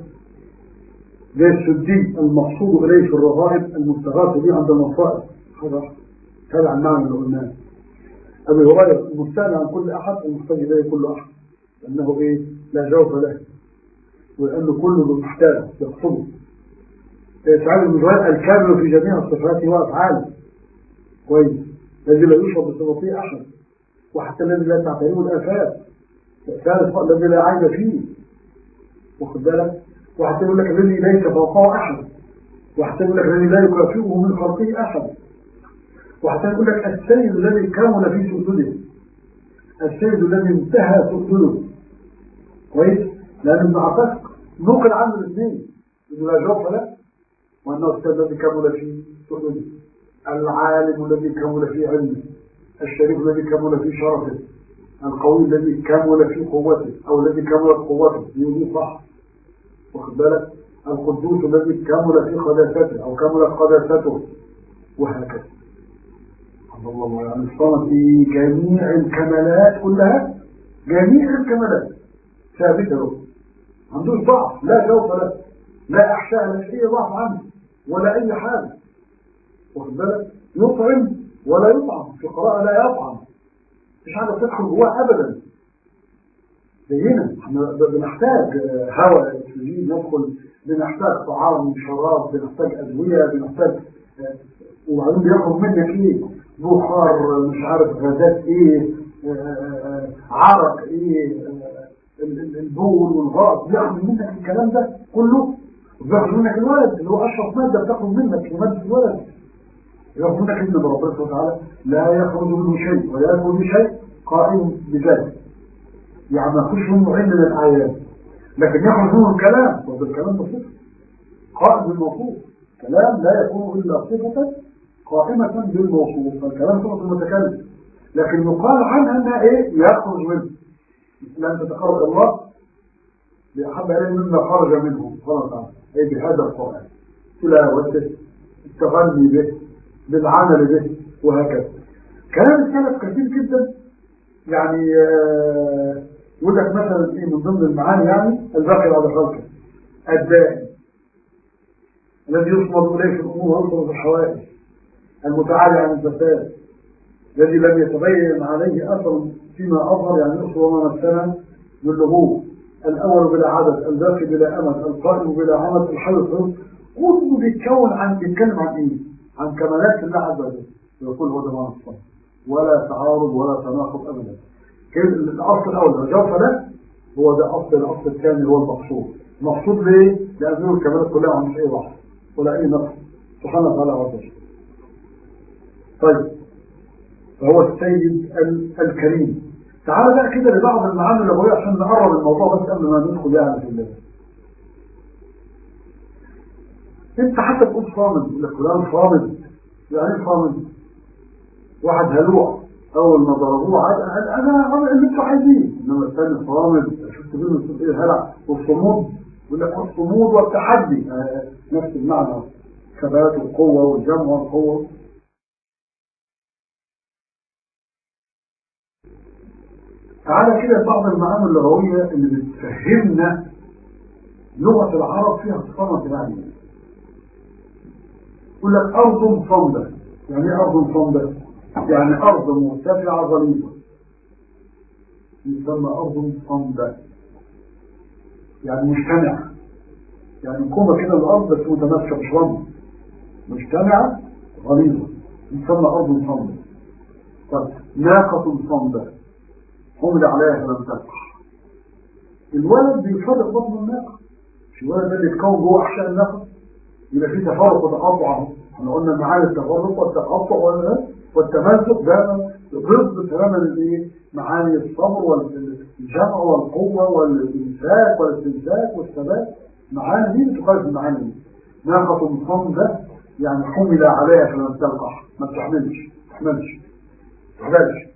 زي السدي المقصود اليه في الرغائب المستغاث به عند المصائب هذا هذا عن معنى اللي قلناه ابي هريره المستغني عن كل احد المحتاج اليه كل احد لانه ايه لا جوف له ولانه كله محتاج يقصده سعيد بن جبير الكامل في جميع صفاته وافعاله كويس الذي لا يشرب بصفته احد وحتى الذي لا تعتريه الافات ثالث الذي لا عيب فيه واخد بالك وحتى يقول لك الذي ليس فوقه احد وحتى يقول لك الذي لا يكافئه من خلقه احد وحتى يقول لك السيد الذي كمل في سؤدده السيد الذي انتهى سؤدده كويس لان ابن عباس نقل عنه الاثنين انه لا جوف له وانه السيد الذي كمل في سؤدده العالم الذي كمل في علمه الشريف الذي كمل في شرفه القوي الذي كمل في قوته او الذي كملت قوته يقول صح واخد بالك القدوس الذي كمل في قداسته او كملت قداسته وهكذا الله الله يعني الصمد في جميع الكمالات كلها جميع الكمالات ثابته له عندوش ضعف لا جوف له لا احشاء لا شيء ضعف عنه ولا اي حاجه واخد بالك يطعم ولا يطعم في قراءه لا يطعم مش حاجه تدخل جواه ابدا زينا احنا بنحتاج هواء اكسجين ندخل بنحتاج طعام شراب بنحتاج ادويه بنحتاج وبعدين بياخد منك ايه بخار مش عارف غازات ايه عرق ايه البول والغاز بياخد منك الكلام ده كله وبياخد منك الولد اللي هو اشرف ماده بتاخد منك ماده الولد ياخد منك ابن ربنا سبحانه وتعالى لا يخرج منه شيء ولا يكون شيء قائم بذلك يعني ما يخرج منه عين من الايات لكن يخرج منه الكلام وهذا الكلام ده صفه قائم بالموصوف كلام لا يكون الا صفه قائمه بالموصوف فالكلام صفه المتكلم لكن يقال عنها انها ايه يخرج منه لن تتقرب الله لأحب إليه مما خرج منه سبحانه وتعالى أي بهذا القرآن تلاوته التغني به بالعمل به وهكذا كلام السلف كثير جدا يعني آه وده مثلا ايه من ضمن المعاني يعني الباقي على خلقه الدائم الذي يصمد اليه في الامور ويصمد في الحوائج المتعالي عن الفساد الذي لم يتبين عليه اثر فيما اظهر يعني الاصل وما مسنا من لغوب الاول بلا عدد الباقي بلا امد القائم بلا عمد الحي الحر كله بيتكون عن بيتكلم عن ايه؟ عن كمالات الله عز وجل يقول هو ده معنى الصلاة ولا تعارض ولا تناقض ابدا الاصل الاول الجوف ده هو ده اصل الاصل الثاني هو المقصود المقصود ليه؟ لانه الكمالات كلها مش اي ضعف ولا اي نقص سبحانه وتعالى عز وجل طيب فهو السيد الكريم تعال بقى كده لبعض المعاني اللغويه عشان نقرب الموضوع بس قبل ما ندخل يعني في الله انت حتى تقول صامد يقول لك فلان صامد يعني ايه صامد واحد هلوع اول ما ضربوه عاد انا انا اللي انتوا عايزين انما الثاني صامد شفت فيلم ايه الهلع والصمود يقول لك الصمود والتحدي آه، نفس المعنى ثبات القوة والجمع والقوة تعالى كده بعض المعاني اللغوية اللي بتفهمنا لغة العرب فيها الصمت يعني يقول لك أرض صمدة يعني ايه أرض صمدة؟ يعني أرض مرتفعة غليظة يسمى أرض صمدة يعني مجتمعة يعني كومة كده الأرض بس متماسكة مش رمل مجتمعة غليظة يسمى أرض صمدة طيب ناقة صمدة حمل عليها فلم تلقح الولد بيفرق بطن الناقة مش الولد ده اللي يتكون جوه أحشاء الناقة يبقى في تفرق وتقاطع اهو احنا قلنا معاني التفرق والتقاطع ولا والتمزق ده ضد تماما الايه معاني الصبر والجمع والقوه والامساك والاستمساك والثبات معاني دي بتخالف المعاني دي ناقة صمدة يعني حمل عليها فلم تلقح ما بتحملش ما تحملش ما تحملش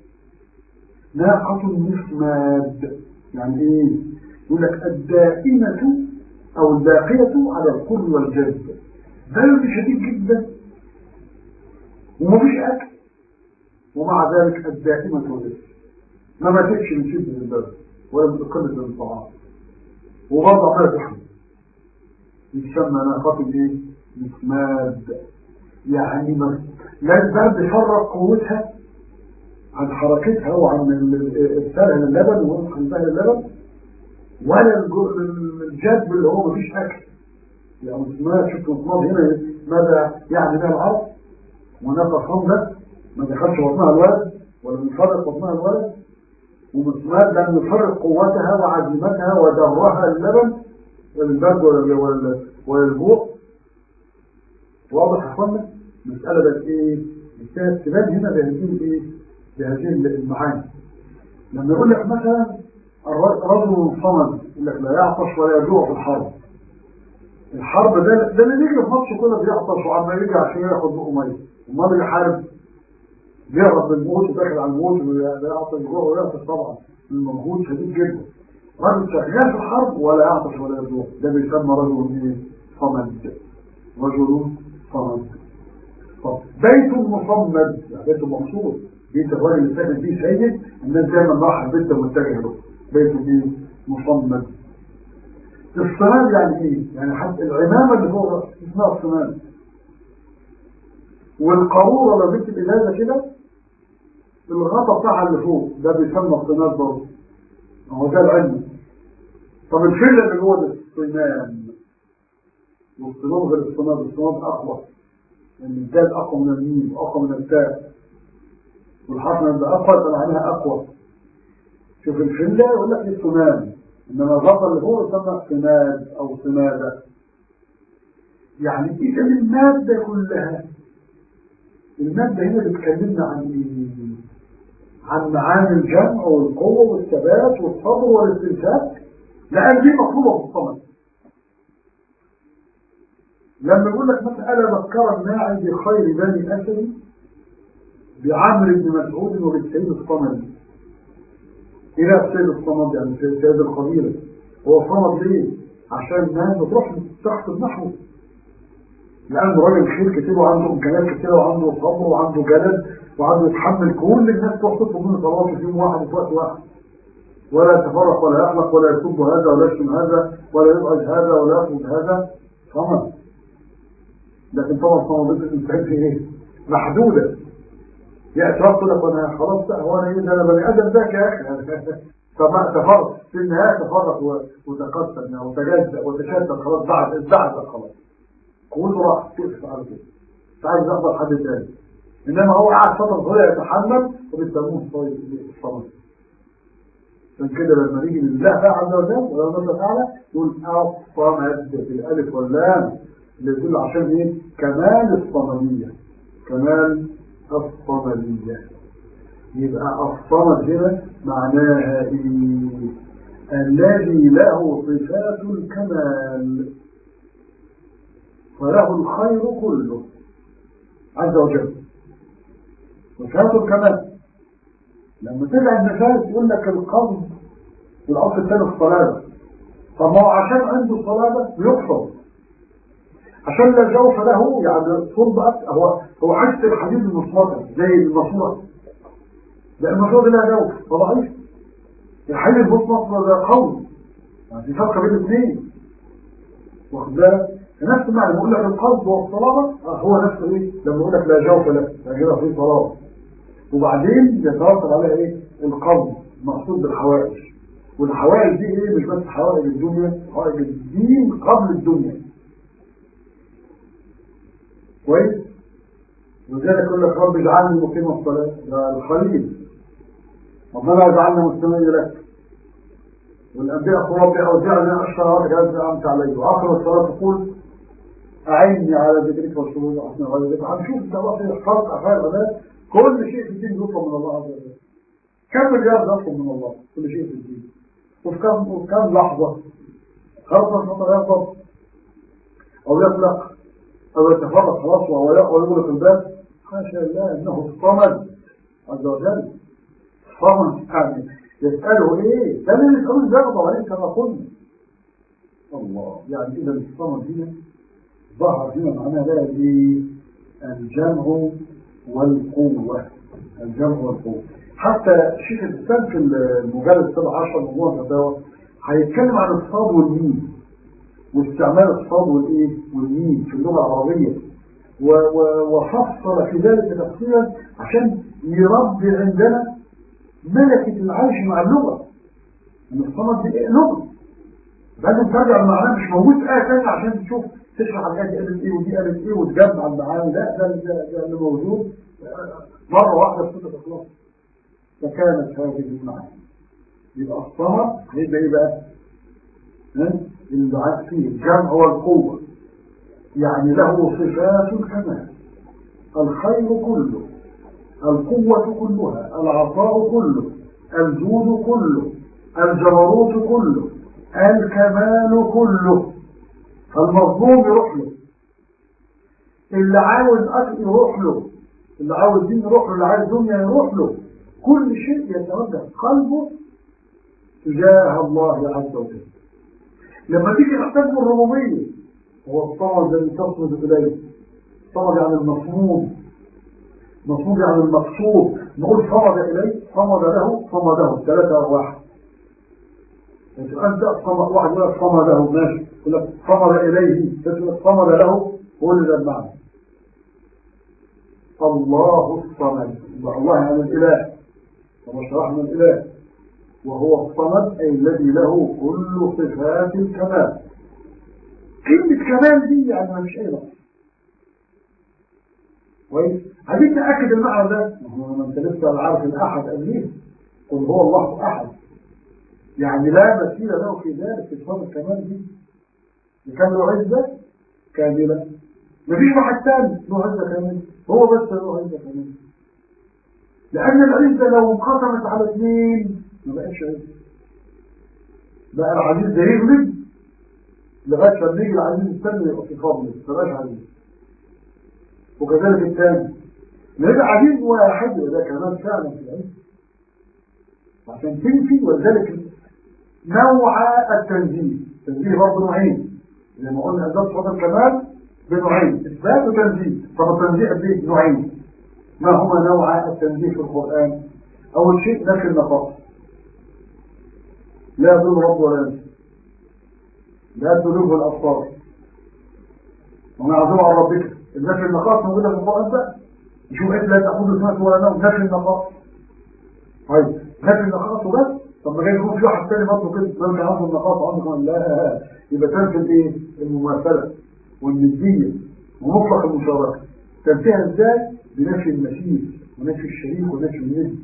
ناقة مسماد يعني ايه يقول لك الدائمة او الباقية على القر والجذب برد شديد جدا ومفيش اكل ومع ذلك الدائمة الرزق ما ماتتش من شدة البرد ولا من قلة الطعام وبرضه عمالة تحمل يسمى ناقة ايه؟ مسماد يعني ما لا البرد فرق قوتها عن حركتها وعن ارسالها للبن وعن حلبها للبن ولا الجذب اللي هو مفيش اكل يعني مسمار شفت مسمار هنا ماذا يعني ده العرض وناقة حملة ما دخلش بطنها الولد ولا يفرق بطنها الولد ومسمار لم يفرق قوتها وعزيمتها ودرها اللبن والبرد ولا ولا الجوع واضح يا اخوانا المسألة بقت ايه؟ فيها استبان هنا بهذه الايه؟ بهذه المعاني لما يقول لك مثلا رجل صمد يقول لك لا يعطش ولا يجوع في الحرب الحرب ده ده اللي بيجي في ماتش كده بيعطش وعمال يجي عشان ياخد بقه ميه امال بيحارب بيهرب من الموت وداخل على الموت ويعطش جوع ويعطش طبعا المجهود شديد جدا راجل شغال في الحرب ولا يعطش ولا يجوع ده بيسمى رجل ايه؟ صمد رجل صمد طب بيت مصمد يعني بيت مقصود بيت الراجل اللي ساكن فيه سيد الناس دايما راح البيت ده متجه له بيت ايه؟ مصمد الصمام يعني ايه؟ يعني حتى العمامة اللي فوق اسمها الصمام والقارورة لو جبت الإزازة كده الغطا بتاعها اللي فوق ده بيسمى الصمام برضه هو ده العلم طب الفيلة اللي جوه ده الصمام والصمام غير الصمام الصمام أقوى لأن يعني الدال أقوى من الميم وأقوى من التاء والحرف من أقوى يبقى معناها أقوى شوف الفيلة يقول لك الصمام إنما الغطا اللي هو يسمى صماد أو صمادة يعني إذا المادة كلها المادة هنا بتكلمنا عن إيه؟ عن معاني الجمع والقوة والثبات والصبر والاستمساك لأن دي مطلوبة في الصمد لما يقول لك مثلا ألا بكر الناعي بخير بني أسد بعمر بن مسعود وبالسيد الصمدي إلى السيد الصمد يعني سيد القبيلة هو صمد ليه؟ عشان الناس بتروح تحت نحوه لأنه راجل خير كتير وعنده إمكانيات كتير وعنده صبر وعنده جلد وعنده يتحمل كل الناس تروح تطلب منه صلوات في يوم واحد وفي وقت واحد ولا يتفرق ولا يحلق ولا يسب هذا ولا يشتم هذا ولا يبعد هذا ولا يطلب هذا صمد لكن طبعا صمدات الإنسان في إيه؟ محدودة يأتي وقت لك وانا خلاص بقى هو انا ايه ده انا بني ادم ذاك يا اخي فما تفرق في النهايه تفرق وتقسم وتجزأ وتشتت خلاص بعد ازدعت خلاص قوته راح تقف على كده مش عايز يقدر حد تاني انما هو قاعد فتره صغيره يتحمل وبيسموه الصمد عشان كده لما نيجي لله بقى عز وجل ولا نصر تعالى يقول الصمد بالالف واللام اللي يدل عشان ايه كمال الصمديه كمال الصمدية يبقى الصمد هنا معناها إيه؟ الذي له صفات الكمال وله الخير كله عز وجل صفات الكمال لما تبع النفاس يقول لك القبض في الأصل الثاني الصلاة طب ما هو عشان عنده صلابة يقصر عشان لا جوف له يعني صلب هو هو عكس الحديد المصمتة زي المصمت لأن المصمت لها جوف فضعيف الحديد المصمت ده قوي يعني في فرق بين الاثنين واخد بالك نفس المعنى بقول لك القصد والصلابة هو نفس ايه لما يقول لك لا جوف له لا كده في صلابة وبعدين يترتب عليها ايه القصد مقصود بالحوائج والحوائج دي ايه مش بس حوائج الدنيا حوائج الدين قبل الدنيا كويس وذلك يقول لك رب اجعلني مقيم الصلاة ده الخليل ربنا اجعلنا مستمعين لك والأنبياء قالوا ربي أوزعني أشهر هذا جاز أمت علي وآخر الصلاة تقول أعيني على ذكرك وشهود وحسن غيرك هنشوف التواصل فرق أفعال غداء كل شيء في الدين يطلب من الله عز وجل كم مليار يطلب من الله كل شيء في الدين وفي كم وفي كم لحظة خلص الخطر يغضب أو يطلق أو يتفرق خلاص وهو يغلق الباب حاشا الله إنه الصمد عز وجل الصمد يعني يسأله إيه؟ ده اللي يسأله يغضب عليه كما قلنا الله يعني إذا الصمد هنا ظهر هنا معناها بقى إيه؟ الجمع والقوة الجمع والقوة حتى شيخ الإسلام في المجلد 17 مجموعة فتاوى هيتكلم عن الصاد والميم واستعمال الصاد والايه والميم في اللغة العربية وفصل في ذلك تفصيلا عشان يربي عندنا ملكة العيش مع اللغة ان الصمد دي لغة لازم ترجع المعنى مش موجود آية ثانية عشان تشوف تشرح الآية دي قالت ايه ودي قالت ايه وتجمع المعاني لا ده ده اللي موجود مرة واحدة في ستة إخلاص فكانت هذه المعاني يبقى الصمد هيبقى ايه بقى؟ اللي فيه الجمع والقوة يعني له صفات الكمال الخير كله القوة كلها العطاء كله الجود كله الجبروت كله الكمال كله فالمظلوم يروح له اللي عاوز أكل يروح له اللي عاوز دين يروح له اللي عايز دنيا يروح له كل شيء يتوجه قلبه تجاه الله عز وجل لما تيجي نحتاج الربوبية هو الصمد الذي تصمد إليه صمد يعني المصمود مصمود يعني المقصود نقول صمد إليه صمد له صمده ثلاثة أو واحد أنت صمد واحد يقول لك صمده ماشي يقول لك صمد إليه تقول صمد له قول ده المعنى الله الصمد الله يعني الإله كما شرحنا الإله وهو الصمد أي الذي له كل صفات الكمال كلمة كمال دي يعني ما مش أي نقص كويس عايزين نأكد المعنى ده ما انت لسه عارف الأحد قبليه قل هو الله أحد يعني لا مثيل له في ذلك في صفات الكمال دي كان له عزة كاملة مفيش واحد ثاني له عزة كاملة هو بس له عزة كاملة لأن العزة لو انقسمت على اثنين ما بقاش عزة بقى العزيز ده يغلب لغاية لما يجي العزيز الثاني يبقى في فضله ما بقاش عزيز وكذلك الثاني نبقى عزيز واحد وده كمان فعلا في العزة عشان تنفي ولذلك نوع التنزيه التنزيه برضه نوعين زي ما قلنا أسباب صفات الكمال بنوعين إثبات وتنزيه طب التنزيه قد إيه؟ نوعين ما هما نوع التنزيه في القرآن أول شيء نفي النقص لا يضل رب ولا ينسى لا تلوه الأبصار وما يعزم عن ربك النفي النقاص موجودة في القرآن ده نشوف إيه لا تأخذ سنة ولا نوم نفي النقاص طيب نفي النقاص وبس طب ما جاي يكون في واحد تاني برضه كده ما عنده النقاص عنده كمان لا يبقى تنفي الايه المماثلة والندية ومطلق المشاركة تنفيها ازاي بنفي المثيل ونفي الشريك ونفي الند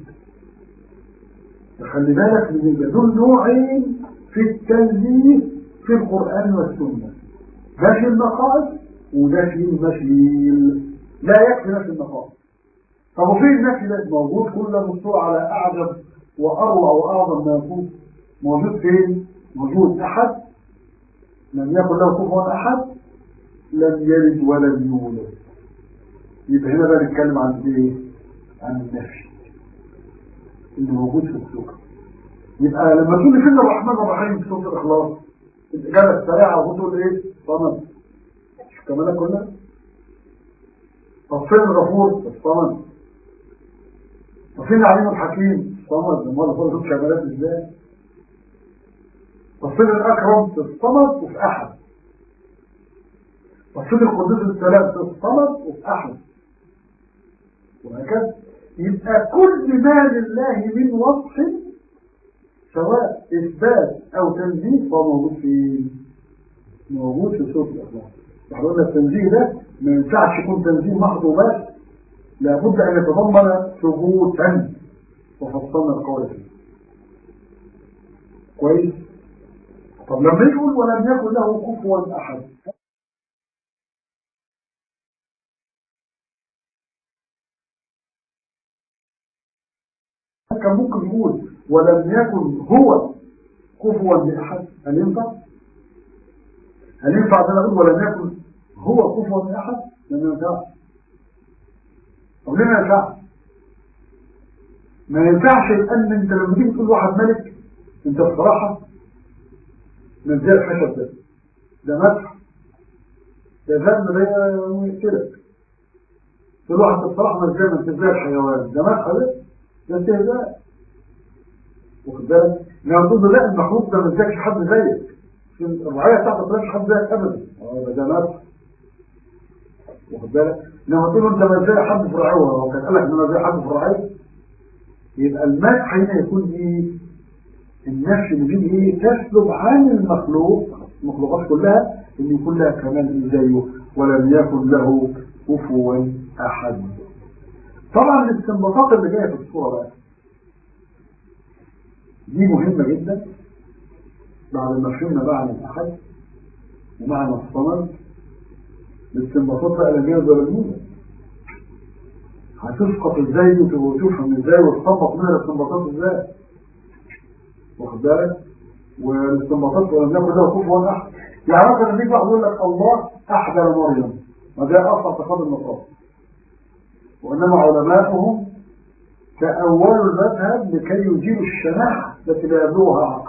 فخلي بالك من يبقى دول نوعين في التنزيه في القرآن والسنة نفي النقائص ونفي المثيل لا يكفي نفي النقائص طب وفين النفي ده موجود كل مستوى على أعجب وأروع وأعظم ما يكون موجود فين موجود أحد لم يكن له كفوا أحد لم يلد ولم يولد يبقى هنا بقى نتكلم عن ايه عن النفي اللي موجود في السورة يبقى لما تقول كده الرحمن الرحيم في سورة الإخلاص الإجابة السريعة وتقول إيه؟ صمد مش كمان كلها طب فين الغفور؟ الصمد طب فين العليم الحكيم؟ الصمد امال الغفور شوف شمالات ازاي؟ طب فين الأكرم؟ في الصمد وفي أحد طب فين القدوس السلام؟ في الصمد وفي أحد وهكذا يبقى كل ما لله من وصف سواء إثبات أو تنزيه فهو موجود في موجود في سورة الإخلاص احنا قلنا التنزيه ده ما ينفعش يكون تنزيه محض وبس لابد أن يتضمن ثبوتا وفصلنا القول فيه كويس طب لما يقول ولم يكن له كفوا أحد كان ممكن يقول ولم يكن هو كفوا لأحد هل ينفع؟ هل ينفع ان انا اقول ولم يكن هو كفوا لأحد؟ لم ينفعش طب ليه ما ينفعش؟ ما ينفعش لأن أنت لما تيجي تقول واحد ملك أنت بصراحة من زي الخشب ده ده مسح ده ذنب ده كده تقول واحد بصراحة من زي ما انت زي الحيوان ده مسح ده ده استهزاء واخد بالك انما تقول له لا المخلوق ده ما اداكش حد زيك الرعايه بتاعتك ما حد زيك ابدا اه ده نفس واخد بالك انما تقول له انت ما زي حد في الرعايه هو كان قال لك ان انا زي حد في الرعايه يبقى المدح هنا يكون ايه النفس اللي فيه ايه تسلب عن المخلوق المخلوقات كلها ان يكون لها كمال زيه ولم يكن له كفوا احد طبعا الاستنباطات اللي جايه في الصوره بقى دي مهمه جدا بعد ما فهمنا معنى الاحد ومعنى الصمد الاستنباطات بقى اللي جايه ضروريه هتسقط ازاي وتفهم ازاي وتطبق منها الاستنباطات ازاي واخد بالك والاستنباطات ولم يكن له كفوا احد يعني مثلا لما يجي واحد يقول لك الله احدى مريم ما ده اصلا اعتقاد النصارى وإنما علماؤهم تأولوا المذهب لكي يجيبوا الشناعة التي لا يبلغها عقل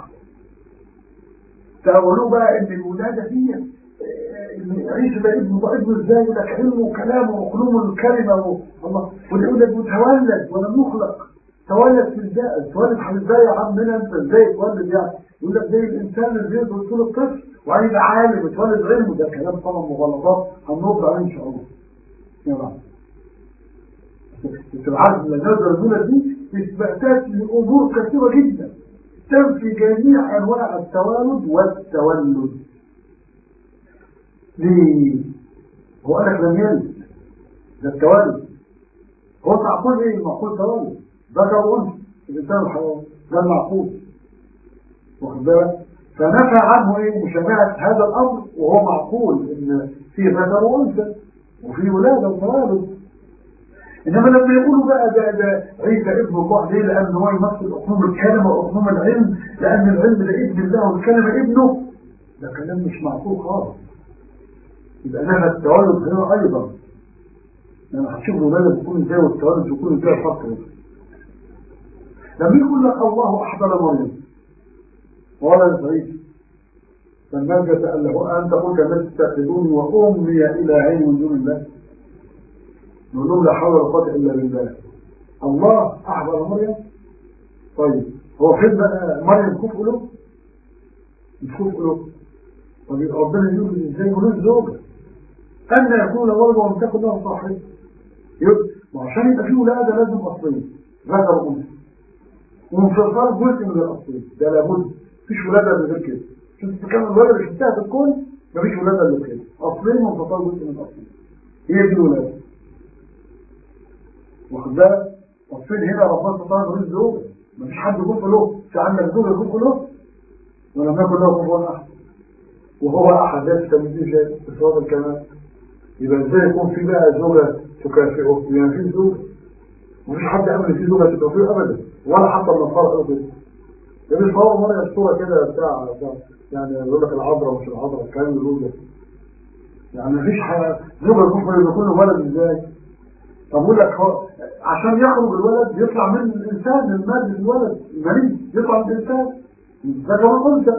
تأولوا بقى إن الولادة دي عيسى ده ابنه ده ابنه ازاي وده علمه وكلامه وعلوم الكلمة الله واليقول لك متولد ولم يخلق تولد في ازاي تولد ازاي يا عم منها انت ازاي تولد يعني يقول لك زي الانسان اللي يقدر طول الطفل وعايز يبقى عالم يتولد علمه ده كلام طبعا مغالطات هنرد عليه ان شاء الله يا رب في العزم النظر الأولى دي إثباتات لأمور كثيرة جدا تنفي جميع أنواع التوالد والتولد ليه؟ هو قال لك لم يلد ده التولد هو معقول ايه؟ معقول تولد ذكر وانثى الانسان الحيوان ده المعقول واخد بالك؟ فنفى عنه ايه مشابهة هذا الامر وهو معقول ان في ذكر وانثى وفي ولاده وتوالد انما لما يقولوا بقى ده ده عيسى ابن الله ليه لان هو يمثل اقنوم الكلمه واقنوم العلم لان العلم ده ابن الله والكلمه ابنه ده كلام مش معقول خالص يبقى نفى التولد هنا ايضا لما هتشوف الولاده بتكون ازاي والتولد بيكون ازاي الفرق ده لما يقول لك الله احضر مريم ولد عيسى فالنبي قال له انت قلت الناس تتخذوني وامي الى عين من دون الله نقول لهم لا حول ولا قوه الا بالله الله احضر مريم طيب هو فين بقى مريم كفء له مش كفء له طب يبقى ربنا يقول ازاي ملوش زوجه ان يكون ولد ولم تكن له صاحب وعشان يبقى فيه ولاده لازم اصلين ذكر وانثى وانفصال جزء من الاصلين ده لابد مفيش ولاده الا غير كده شوف كم الولاده اللي شفتها في الكون مفيش ولاده الا كده اصلين وانفصال جزء من الاصلين هي دي الولاده واخد بالك طب فين هنا ربنا سبحانه وتعالى زوجه مفيش حد كفء له في عندك زوجه كفء له ولم يكن له كفوا احد وهو احد لا تستمدين شيء بصواب الكمال يبقى ازاي يكون في بقى زوجه تكافئه يعني في زوجه مفيش حد امن في زوجه تكافئه ابدا ولا حتى النصارى قالوا كده ده مش هو مره الصوره كده بتاع يعني يقول لك العذراء ومش العذراء الكلام اللي بيقول ده يعني مفيش حاجه زوجه كفء يبقى كله ولد ازاي طب اقول لك هو عشان يخرج الولد يطلع من الانسان من مادة الولد المريض يطلع من الانسان ذكر الانثى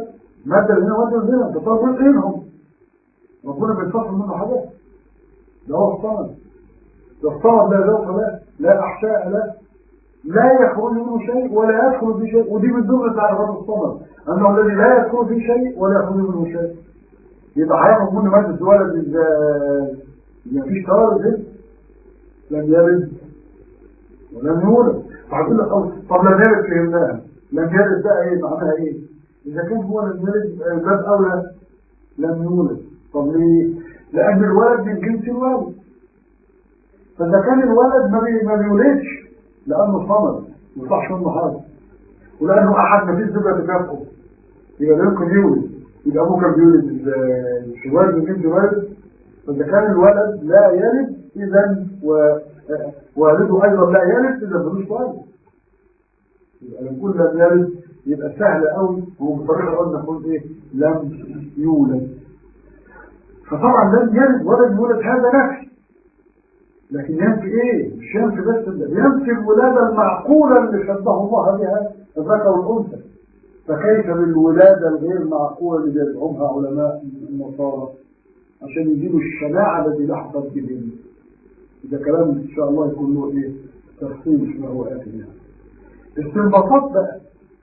مادة هنا مادة هنا انت طالب غيرهم ربنا بيتصل منه حاجات ده هو الصمد ده الصمد لا ذوق له لا احشاء له لا يخرج منه شيء ولا يدخل في شيء ودي من ضمن تعريفات الصمد انه الذي لا يدخل في شيء ولا يخرج منه شيء يبقى هياخد منه مادة ولد ازاي مفيش توارد هنا لم يلد ولم يولد فهقول لك طب لم يلد فهمناها لم يلد بقى ايه معناها ايه اذا كان هو لم يلد باب اولى لم يولد طب ليه لان الولد من جنس الولد فاذا كان الولد ما بي- ما بيولدش لانه صمد ما يطلعش منه حاجه ولانه احد ما فيش زبده تكافئه يبقى لا يمكن يولد يبقى ابوه كان بيولد ال- الولد من جنس الولد فاذا كان الولد لا يلد اذا و- والده ايضا لا يلد اذا ملوش والد يبقى لما نقول لم يلد يبقى سهل قوي هو بطريقه قلنا نقول ايه لم يولد فطبعا لم يلد ولد يولد هذا نفي لكن ينفي ايه مش ينفي بس ده ينفي الولاده المعقوله اللي شبه الله بها الذكر والانثى فكيف بالولاده الغير معقوله اللي بيدعوها علماء النصارى عشان يجيبوا الشناعه التي لحظت بهم ده كلام ان شاء الله يكون له ايه تفصيل مش ما هو اتي يعني استنباطات بقى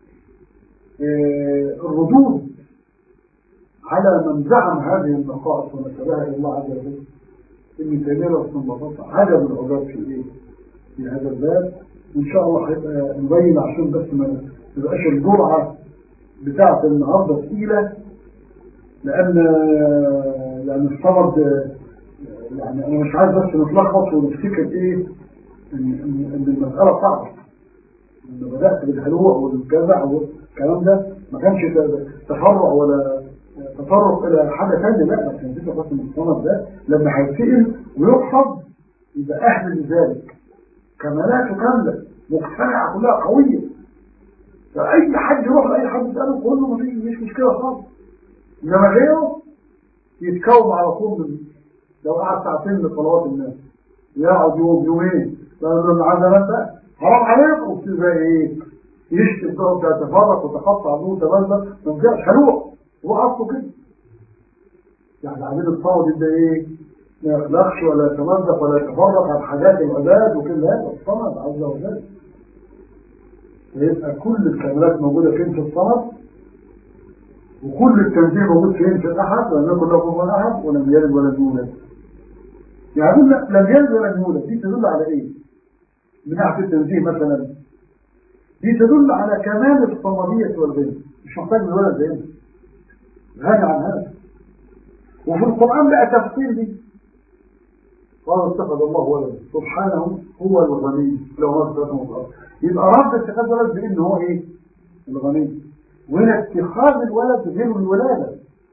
آه، الردود على من زعم هذه النقائص ونسبها الى الله عز وجل ابن تيميه له استنباطات عجب العجاب في ايه في هذا الباب وان شاء الله هيبقى نبين عشان بس ما تبقاش الجرعه بتاعه النهارده ثقيله لان لان الصمد يعني انا مش عايز بس نتلخبط ونفتكر ايه ان ان إن المساله صعبه لما بدات بالهلوع والجزع والكلام ده ما كانش تفرع ولا تطرق الى حاجه ثانيه لا بس كان بس الصمد ده لما هيتسال ويقصد يبقى اهل لذلك كمالاته كامله مقتنعه كلها قويه فاي حد يروح لاي حد يساله يقول له مفيش مش مشكله خالص انما غيره يتكوم على طول من لو قعد ساعتين لصلوات الناس يقعد يوم يومين فقال له عايز انام بقى حرام عليكم وفي زي ايه يشتم بقى وتتفرق وتقطع نور تبلد ما فيهاش حلوه هو اصله كده يعني عبيد الصوت ده ايه ما يخلقش ولا يتمزق ولا يتفرق عن حاجات العباد وكل هذا الصمد عز وجل فيبقى كل الكاملات موجوده فين في الصمد وكل التنزيه موجود فين في الاحد ولم يكن له كفوا احد ولم يلد ولم يولد يعني لم يلد ولم يولد دي تدل على ايه من ناحيه التنزيه مثلا دي تدل على كمال الصمديه والغنى مش محتاج لولد زي غني عن هذا وفي القران بقى تفصيل دي قال اتخذ الله ولدا سبحانه هو الغني لو ما استخدمه في الارض يبقى رد اتخاذ ولد بان هو ايه الغني وهنا اتخاذ الولد غير الولاده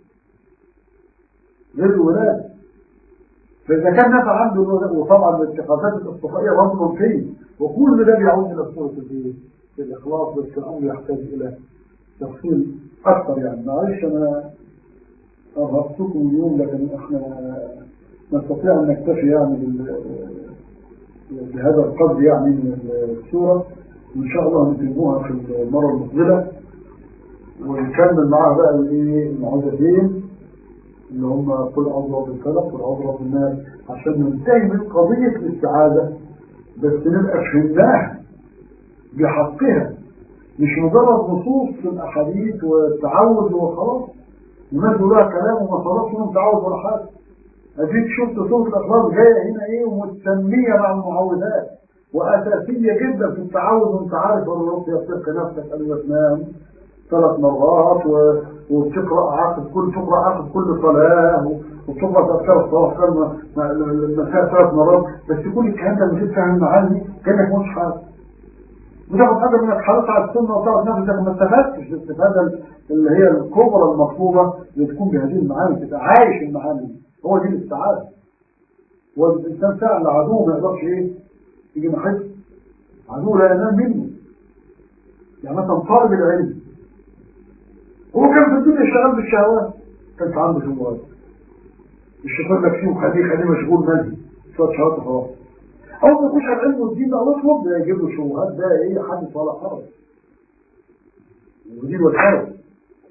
غير الولاده فاذا كان نفع عنده الولد وطبعا الاتخاذات الاصطفائيه برضه منفيه وكل ده بيعود الى صوره الايه؟ الاخلاص بس الامر يحتاج الى تفصيل اكثر يعني معلش انا ارهقتكم اليوم لكن احنا نستطيع ان نكتفي يعني بال- بهذا القدر يعني من السوره وان شاء الله نتموها في المره المقبله ونكمل معاها بقى الايه المعوذتين اللي هم قل اعوذ برب الفلق قل اعوذ برب الناس عشان ننتهي من قضيه الاستعاذه بس نبقى فهمناها بحقها مش مجرد نصوص في الاحاديث والتعوذ وخلاص الناس لها كلام وما صدقش منهم تعوذ ولا حاجه اديك شفت صوت الاخلاص جايه هنا ايه ومتسميه مع المعوذات واساسيه جدا في التعوذ وانت عارف الرقيه بتلقي نفسك قبل ما تنام ثلاث مرات و... وبتقرا عقد كل تقرا عقد كل صلاه و... وبتقرا تذكار الصلاه كلمه المساء ثلاث مرات بس كل الكلام ده مش فاهم معاني كانك مش حاجه وتاخد حاجه منك حريص على السنه وتعرف نفسك ما استفدتش الاستفاده اللي هي الكبرى المطلوبه اللي تكون بهذه المعاني تبقى عايش المعاني دي هو دي الاستعاذه والانسان فعلا عدو ما يقدرش ايه يجي محل عدو لا ينام منه يعني مثلا طالب العلم هو كان في الدنيا شغال بالشهوات كانش عنده شهوات الشيطان لك فيه وخليه خليه مشغول مالي شويه شهوات وخلاص اول ما يخش على العلم والدين بقى يطلب ده يجيب له شبهات ده ايه حدث ولا حرج ودي والحرج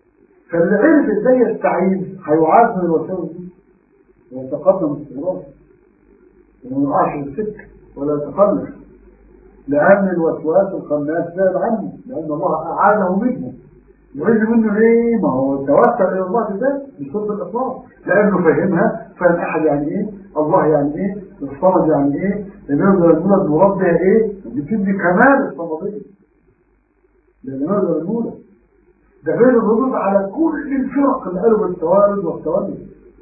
فاللي عرف ازاي يستعيد هيعاد من الوساوس دي ويتقدم استمرار وما يقعش في السكه ولا يتخلف لأن الوسواس الخناس زاد عنه لأن الله أعانه منه يعيد منه ليه؟ ما هو توسل إلى الله بالذات مش صدق الإطلاق لأنه فهمها فهم أحد يعني إيه؟ الله يعني إيه؟ الصمد يعني إيه؟ لنرجع المولد مربها إيه؟ دي بتدي كمال الصمدية لنرجع المولد ده غير الردود على كل الفرق اللي قالوا بالتوارد والتولد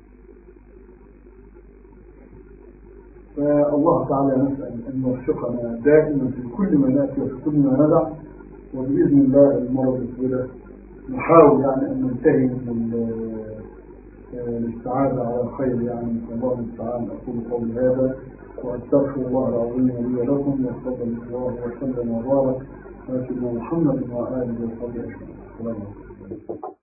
فالله تعالى نسأل أن يوفقنا دائما في كل ما نأتي وفي كل ما ندع وبإذن الله المرة الأولى نحاول يعني أن ننتهي من الاستعاذة على الخير يعني الله المستعان أقول قولي هذا وأستغفر الله العظيم لي ولكم وصلى الله وسلم وبارك على سيدنا محمد وآله وصحبه أجمعين السلام عليكم